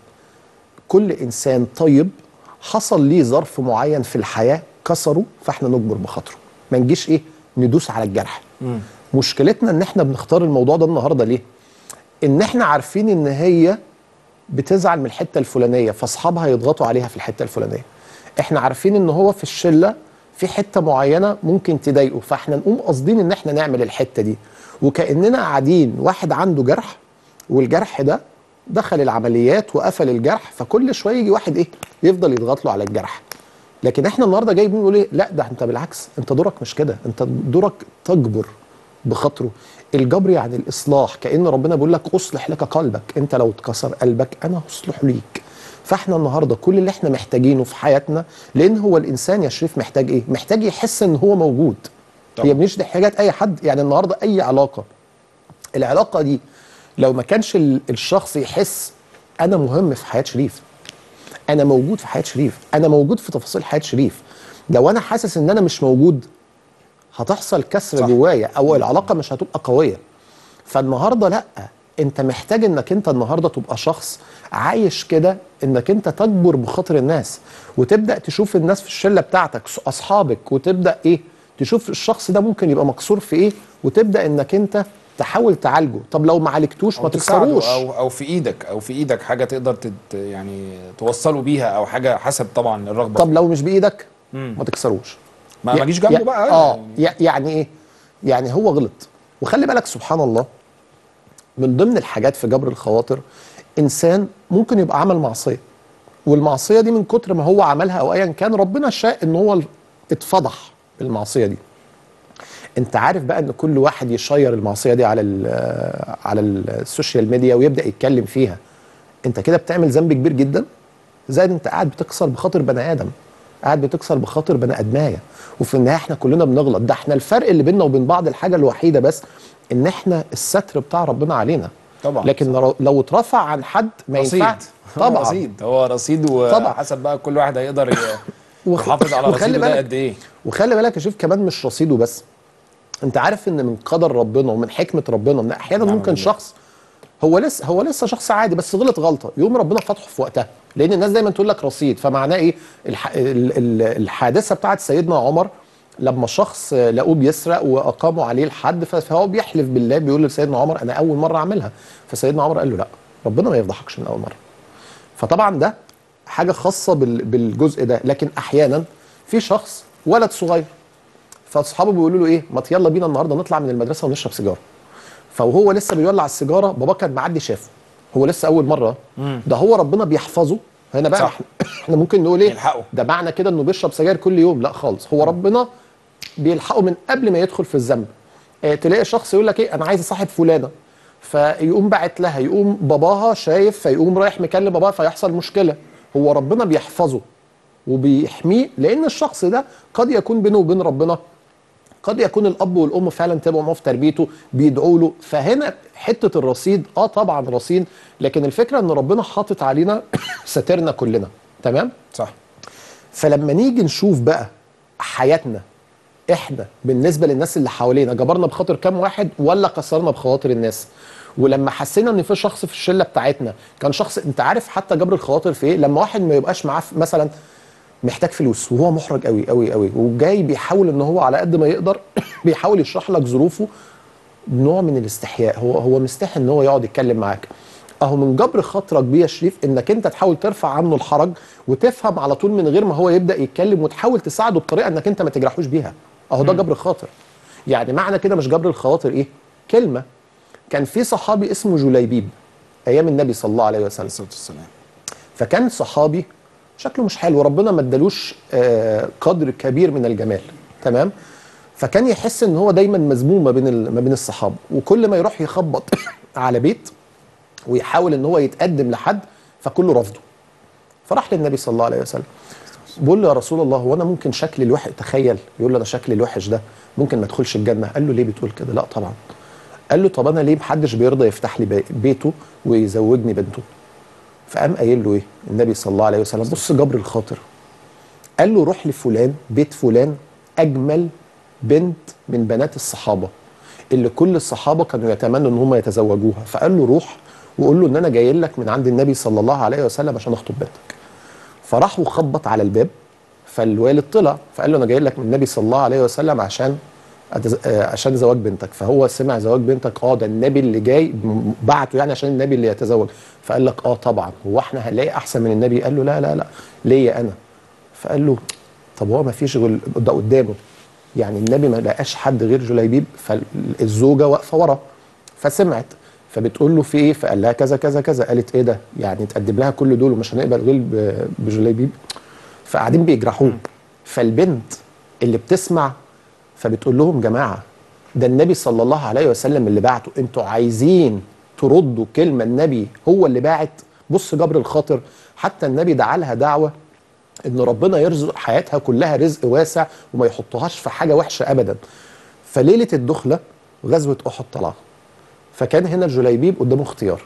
كل انسان طيب حصل ليه ظرف معين في الحياه كسره فاحنا نجبر بخاطره ما نجيش ايه ندوس على الجرح مشكلتنا ان احنا بنختار الموضوع ده النهارده ليه ان احنا عارفين ان هي بتزعل من الحته الفلانيه فاصحابها يضغطوا عليها في الحته الفلانيه احنا عارفين ان هو في الشله في حته معينه ممكن تضايقه فاحنا نقوم قاصدين ان احنا نعمل الحته دي وكاننا قاعدين واحد عنده جرح والجرح ده دخل العمليات وقفل الجرح فكل شويه يجي واحد ايه يفضل يضغط له على الجرح لكن احنا النهارده جاي بنقول ايه لا ده انت بالعكس انت دورك مش كده انت دورك تجبر بخاطره الجبر يعني الاصلاح كان ربنا بيقول لك اصلح لك قلبك انت لو اتكسر قلبك انا هصلح ليك فاحنا النهارده كل اللي احنا محتاجينه في حياتنا لان هو الانسان يا شريف محتاج ايه محتاج يحس ان هو موجود هي مش دي حاجات اي حد يعني النهارده اي علاقه العلاقه دي لو ما كانش ال- الشخص يحس انا مهم في حياه شريف انا موجود في حياه شريف انا موجود في تفاصيل حياه شريف لو انا حاسس ان انا مش موجود هتحصل كسر صح. جوايا او العلاقه مش هتبقى قويه فالنهارده لا انت محتاج انك انت النهارده تبقى شخص عايش كده انك انت تجبر بخاطر الناس وتبدا تشوف الناس في الشله بتاعتك اصحابك وتبدا ايه تشوف الشخص ده ممكن يبقى مكسور في ايه وتبدا انك انت تحاول تعالجه طب لو ما عالجتوش أو ما تساعده تكسروش او او في ايدك او في ايدك حاجه تقدر تت يعني توصله بيها او حاجه حسب طبعا الرغبه طب لو مش بايدك ما تكسروش ما ما اجيش جنبه بقى اه يع- يعني ايه يعني هو غلط وخلي بالك سبحان الله من ضمن الحاجات في جبر الخواطر انسان ممكن يبقى عمل معصيه والمعصيه دي من كتر ما هو عملها او ايا كان ربنا شاء ان هو اتفضح بالمعصيه دي انت عارف بقى ان كل واحد يشير المعصيه دي على ال- على السوشيال ميديا ويبدا يتكلم فيها انت كده بتعمل ذنب كبير جدا زائد انت قاعد بتكسر بخاطر بني ادم قاعد بتكسر بخاطر بني ادمايه وفي النهايه احنا كلنا بنغلط ده احنا الفرق اللي بيننا وبين بعض الحاجه الوحيده بس ان احنا الستر بتاع ربنا علينا طبعا لكن لو- لو اترفع عن حد ما رصيد ينفعش طبعا طبعا رصيد هو رصيد طبعا. وحسب بقى كل واحد هيقدر ي- وخ- يحافظ على وخلي رصيده ده بالك- قد ايه وخلي بالك يا شيف كمان مش رصيده بس انت عارف ان من قدر ربنا ومن حكمه ربنا ان احيانا نعم ممكن بالله. شخص هو لسه هو لسه شخص عادي بس غلط غلطه يقوم ربنا فاتحه في وقتها لان الناس دايما تقول لك رصيد فمعناه ايه الح... ال... ال... الحادثه بتاعت سيدنا عمر لما شخص لقوه بيسرق واقاموا عليه الحد فهو بيحلف بالله بيقول لسيدنا عمر انا اول مره اعملها فسيدنا عمر قال له لا ربنا ما يفضحكش من اول مره فطبعا ده حاجه خاصه بال... بالجزء ده لكن احيانا في شخص ولد صغير فاصحابه بيقولوا له ايه ما يلا بينا النهارده نطلع من المدرسه ونشرب سيجاره فوهو لسه بيولع السيجاره بابا كان معدي شافه هو لسه اول مره ده هو ربنا بيحفظه هنا بقى صح. احنا- احنا ممكن نقول ايه يلحقه. ده معنى كده انه بيشرب سجاير كل يوم لا خالص هو ربنا بيلحقه من قبل ما يدخل في الذنب اه تلاقي شخص يقول لك ايه انا عايز اصاحب فلانه فيقوم باعت لها يقوم باباها شايف فيقوم رايح مكلم باباها فيحصل مشكله هو ربنا بيحفظه وبيحميه لان الشخص ده قد يكون بينه وبين ربنا قد يكون الاب والام فعلا تابعوا معاه في تربيته بيدعوا له فهنا حته الرصيد اه طبعا رصيد لكن الفكره ان ربنا حاطط علينا سترنا كلنا تمام صح فلما نيجي نشوف بقى حياتنا احنا بالنسبه للناس اللي حوالينا جبرنا بخاطر كام واحد ولا كسرنا بخواطر الناس ولما حسينا ان في شخص في الشله بتاعتنا كان شخص انت عارف حتى جبر الخواطر في ايه لما واحد ما يبقاش معاه ف- مثلا محتاج فلوس وهو محرج قوي قوي قوي وجاي بيحاول ان هو على قد ما يقدر بيحاول يشرح لك ظروفه نوع من الاستحياء هو هو مستحي ان هو يقعد يتكلم معاك اهو من جبر خاطرك بيه يا شريف انك انت تحاول ترفع عنه الحرج وتفهم على طول من غير ما هو يبدا يتكلم وتحاول تساعده بطريقه انك انت ما تجرحوش بيها اهو ده جبر خاطر يعني معنى كده مش جبر الخواطر ايه كلمه كان في صحابي اسمه جليبيب ايام النبي صلى الله عليه وسلم الصلاه والسلام فكان صحابي شكله مش حلو ربنا ما ادالوش آه، قدر كبير من الجمال تمام فكان يحس ان هو دايما مذموم ما بين ال- ما بين الصحابه وكل ما يروح يخبط على بيت ويحاول ان هو يتقدم لحد فكله رفضه فراح للنبي صلى الله عليه وسلم بيقول له يا رسول الله هو انا ممكن شكلي الوحش تخيل يقول له انا شكلي الوحش ده ممكن ما ادخلش الجنه قال له ليه بتقول كده لا طبعا قال له طب انا ليه محدش بيرضى يفتح لي بي- بيته ويزوجني بنته فقام قايل له ايه النبي صلى الله عليه وسلم بص جبر الخاطر قال له روح لفلان بيت فلان اجمل بنت من بنات الصحابه اللي كل الصحابه كانوا يتمنوا ان هم يتزوجوها فقال له روح وقول له ان انا جاي لك من عند النبي صلى الله عليه وسلم عشان اخطب بنتك فراح وخبط على الباب فالوالد طلع فقال له انا جاي لك من النبي صلى الله عليه وسلم عشان أتز... آه، عشان زواج بنتك فهو سمع زواج بنتك اه ده النبي اللي جاي م- بعته يعني عشان النبي اللي يتزوج فقال لك اه طبعا هو احنا هنلاقي احسن من النبي قال له لا لا لا ليا انا فقال له طب هو ما فيش غير ده قدامه يعني النبي ما لقاش حد غير جليبيب فالزوجه واقفه ورا فسمعت فبتقول له في ايه فقال لها كذا كذا كذا قالت ايه ده يعني تقدم لها كل دول ومش هنقبل غير ب- بجليبيب فقاعدين بيجرحوه فالبنت اللي بتسمع فبتقول لهم جماعه ده النبي صلى الله عليه وسلم اللي بعته انتوا عايزين تردوا كلمه النبي هو اللي باعت بص جبر الخاطر حتى النبي دعا لها دعوه ان ربنا يرزق حياتها كلها رزق واسع وما يحطهاش في حاجه وحشه ابدا فليله الدخله غزوه احد طلع فكان هنا الجليبيب قدامه اختيار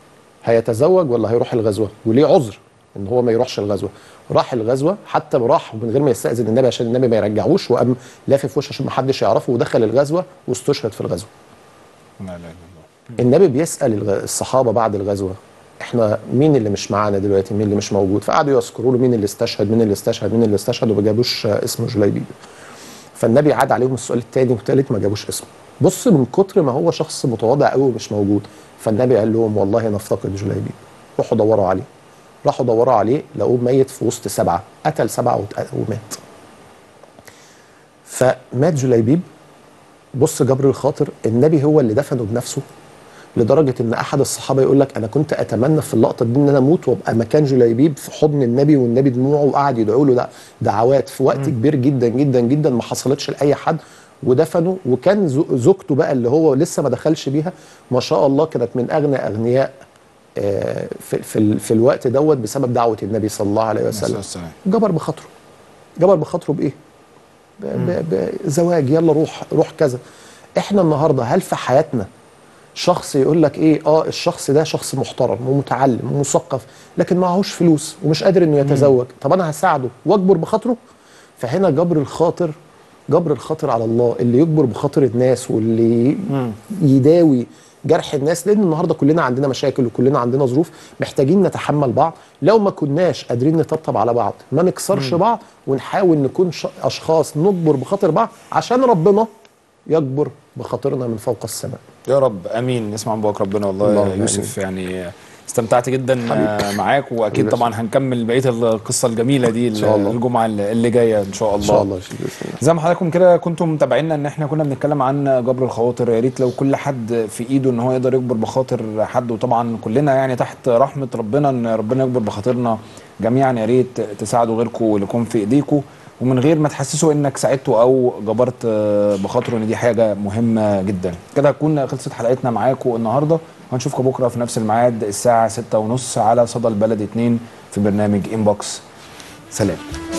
هيتزوج ولا هيروح الغزوه وليه عذر ان هو ما يروحش الغزوه راح الغزوه حتى راح من غير ما يستاذن النبي عشان النبي ما يرجعوش وقام لافف وشه عشان ما حدش يعرفه ودخل الغزوه واستشهد في الغزوه لا اله الا الله النبي بيسال الغ- الصحابه بعد الغزوه احنا مين اللي مش معانا دلوقتي مين اللي مش موجود فقعدوا يذكروا له مين اللي استشهد مين اللي استشهد مين اللي استشهد وما جابوش آه، اسم جليبيب فالنبي عاد عليهم السؤال الثاني والثالث ما جابوش اسمه بص من كتر ما هو شخص متواضع قوي ومش موجود فالنبي قال لهم والله نفتقد جليبيب روحوا دوروا عليه راحوا دوروا عليه لقوه ميت في وسط سبعه قتل سبعه وت- ومات فمات جليبيب بص جبر الخاطر النبي هو اللي دفنه بنفسه لدرجه ان احد الصحابه يقول لك انا كنت اتمنى في اللقطه دي ان انا اموت وابقى مكان جليبيب في حضن النبي والنبي دموعه وقعد يدعو له ده دعوات في وقت كبير جدا جدا جدا ما حصلتش لاي حد ودفنه وكان زو- زوجته بقى اللي هو لسه ما دخلش بيها ما شاء الله كانت من اغنى اغنياء آه، في في, ال- في الوقت دوت بسبب دعوه النبي صلى الله عليه وسلم والسلام. جبر بخاطره جبر بخاطره بايه؟ ب- ب- بزواج يلا روح روح كذا احنا النهارده هل في حياتنا شخص يقول لك ايه اه الشخص ده شخص محترم ومتعلم ومثقف لكن معهوش فلوس ومش قادر انه يتزوج طب انا هساعده واجبر بخاطره فهنا جبر الخاطر جبر الخاطر على الله اللي يجبر بخاطر الناس واللي يداوي جرح الناس لان النهارده كلنا عندنا مشاكل وكلنا عندنا ظروف محتاجين نتحمل بعض لو ما كناش قادرين نطبطب على بعض ما نكسرش بعض ونحاول نكون ش- اشخاص نجبر بخاطر بعض عشان ربنا يجبر بخاطرنا من فوق السماء يا رب امين نسمع من بوك ربنا والله اللهم يا آمين. يوسف يعني استمتعت جدا آه، معاك واكيد حبيبي. طبعا هنكمل بقيه القصه الجميله دي إن شاء الله. الجمعه اللي جايه ان شاء ان الله شاء الله يا شيخ بإذن الله. زي ما حضراتكم كده كنتم متابعينا ان احنا كنا بنتكلم عن جبر الخواطر يا ريت لو كل حد في ايده ان هو يقدر يجبر بخاطر حد وطبعا كلنا يعني تحت رحمه ربنا ان ربنا يجبر بخاطرنا جميعا يا ريت تساعدوا غيركم واللي يكون في ايديكم ومن غير ما تحسسوا انك ساعدته او جبرت آه، بخاطره ان دي حاجه مهمه جدا كده هتكون خلصت حلقتنا معاكم النهارده وهنشوفكم بكره في نفس الميعاد الساعه 6:30 على صدى البلد 2 في برنامج انبوكس سلام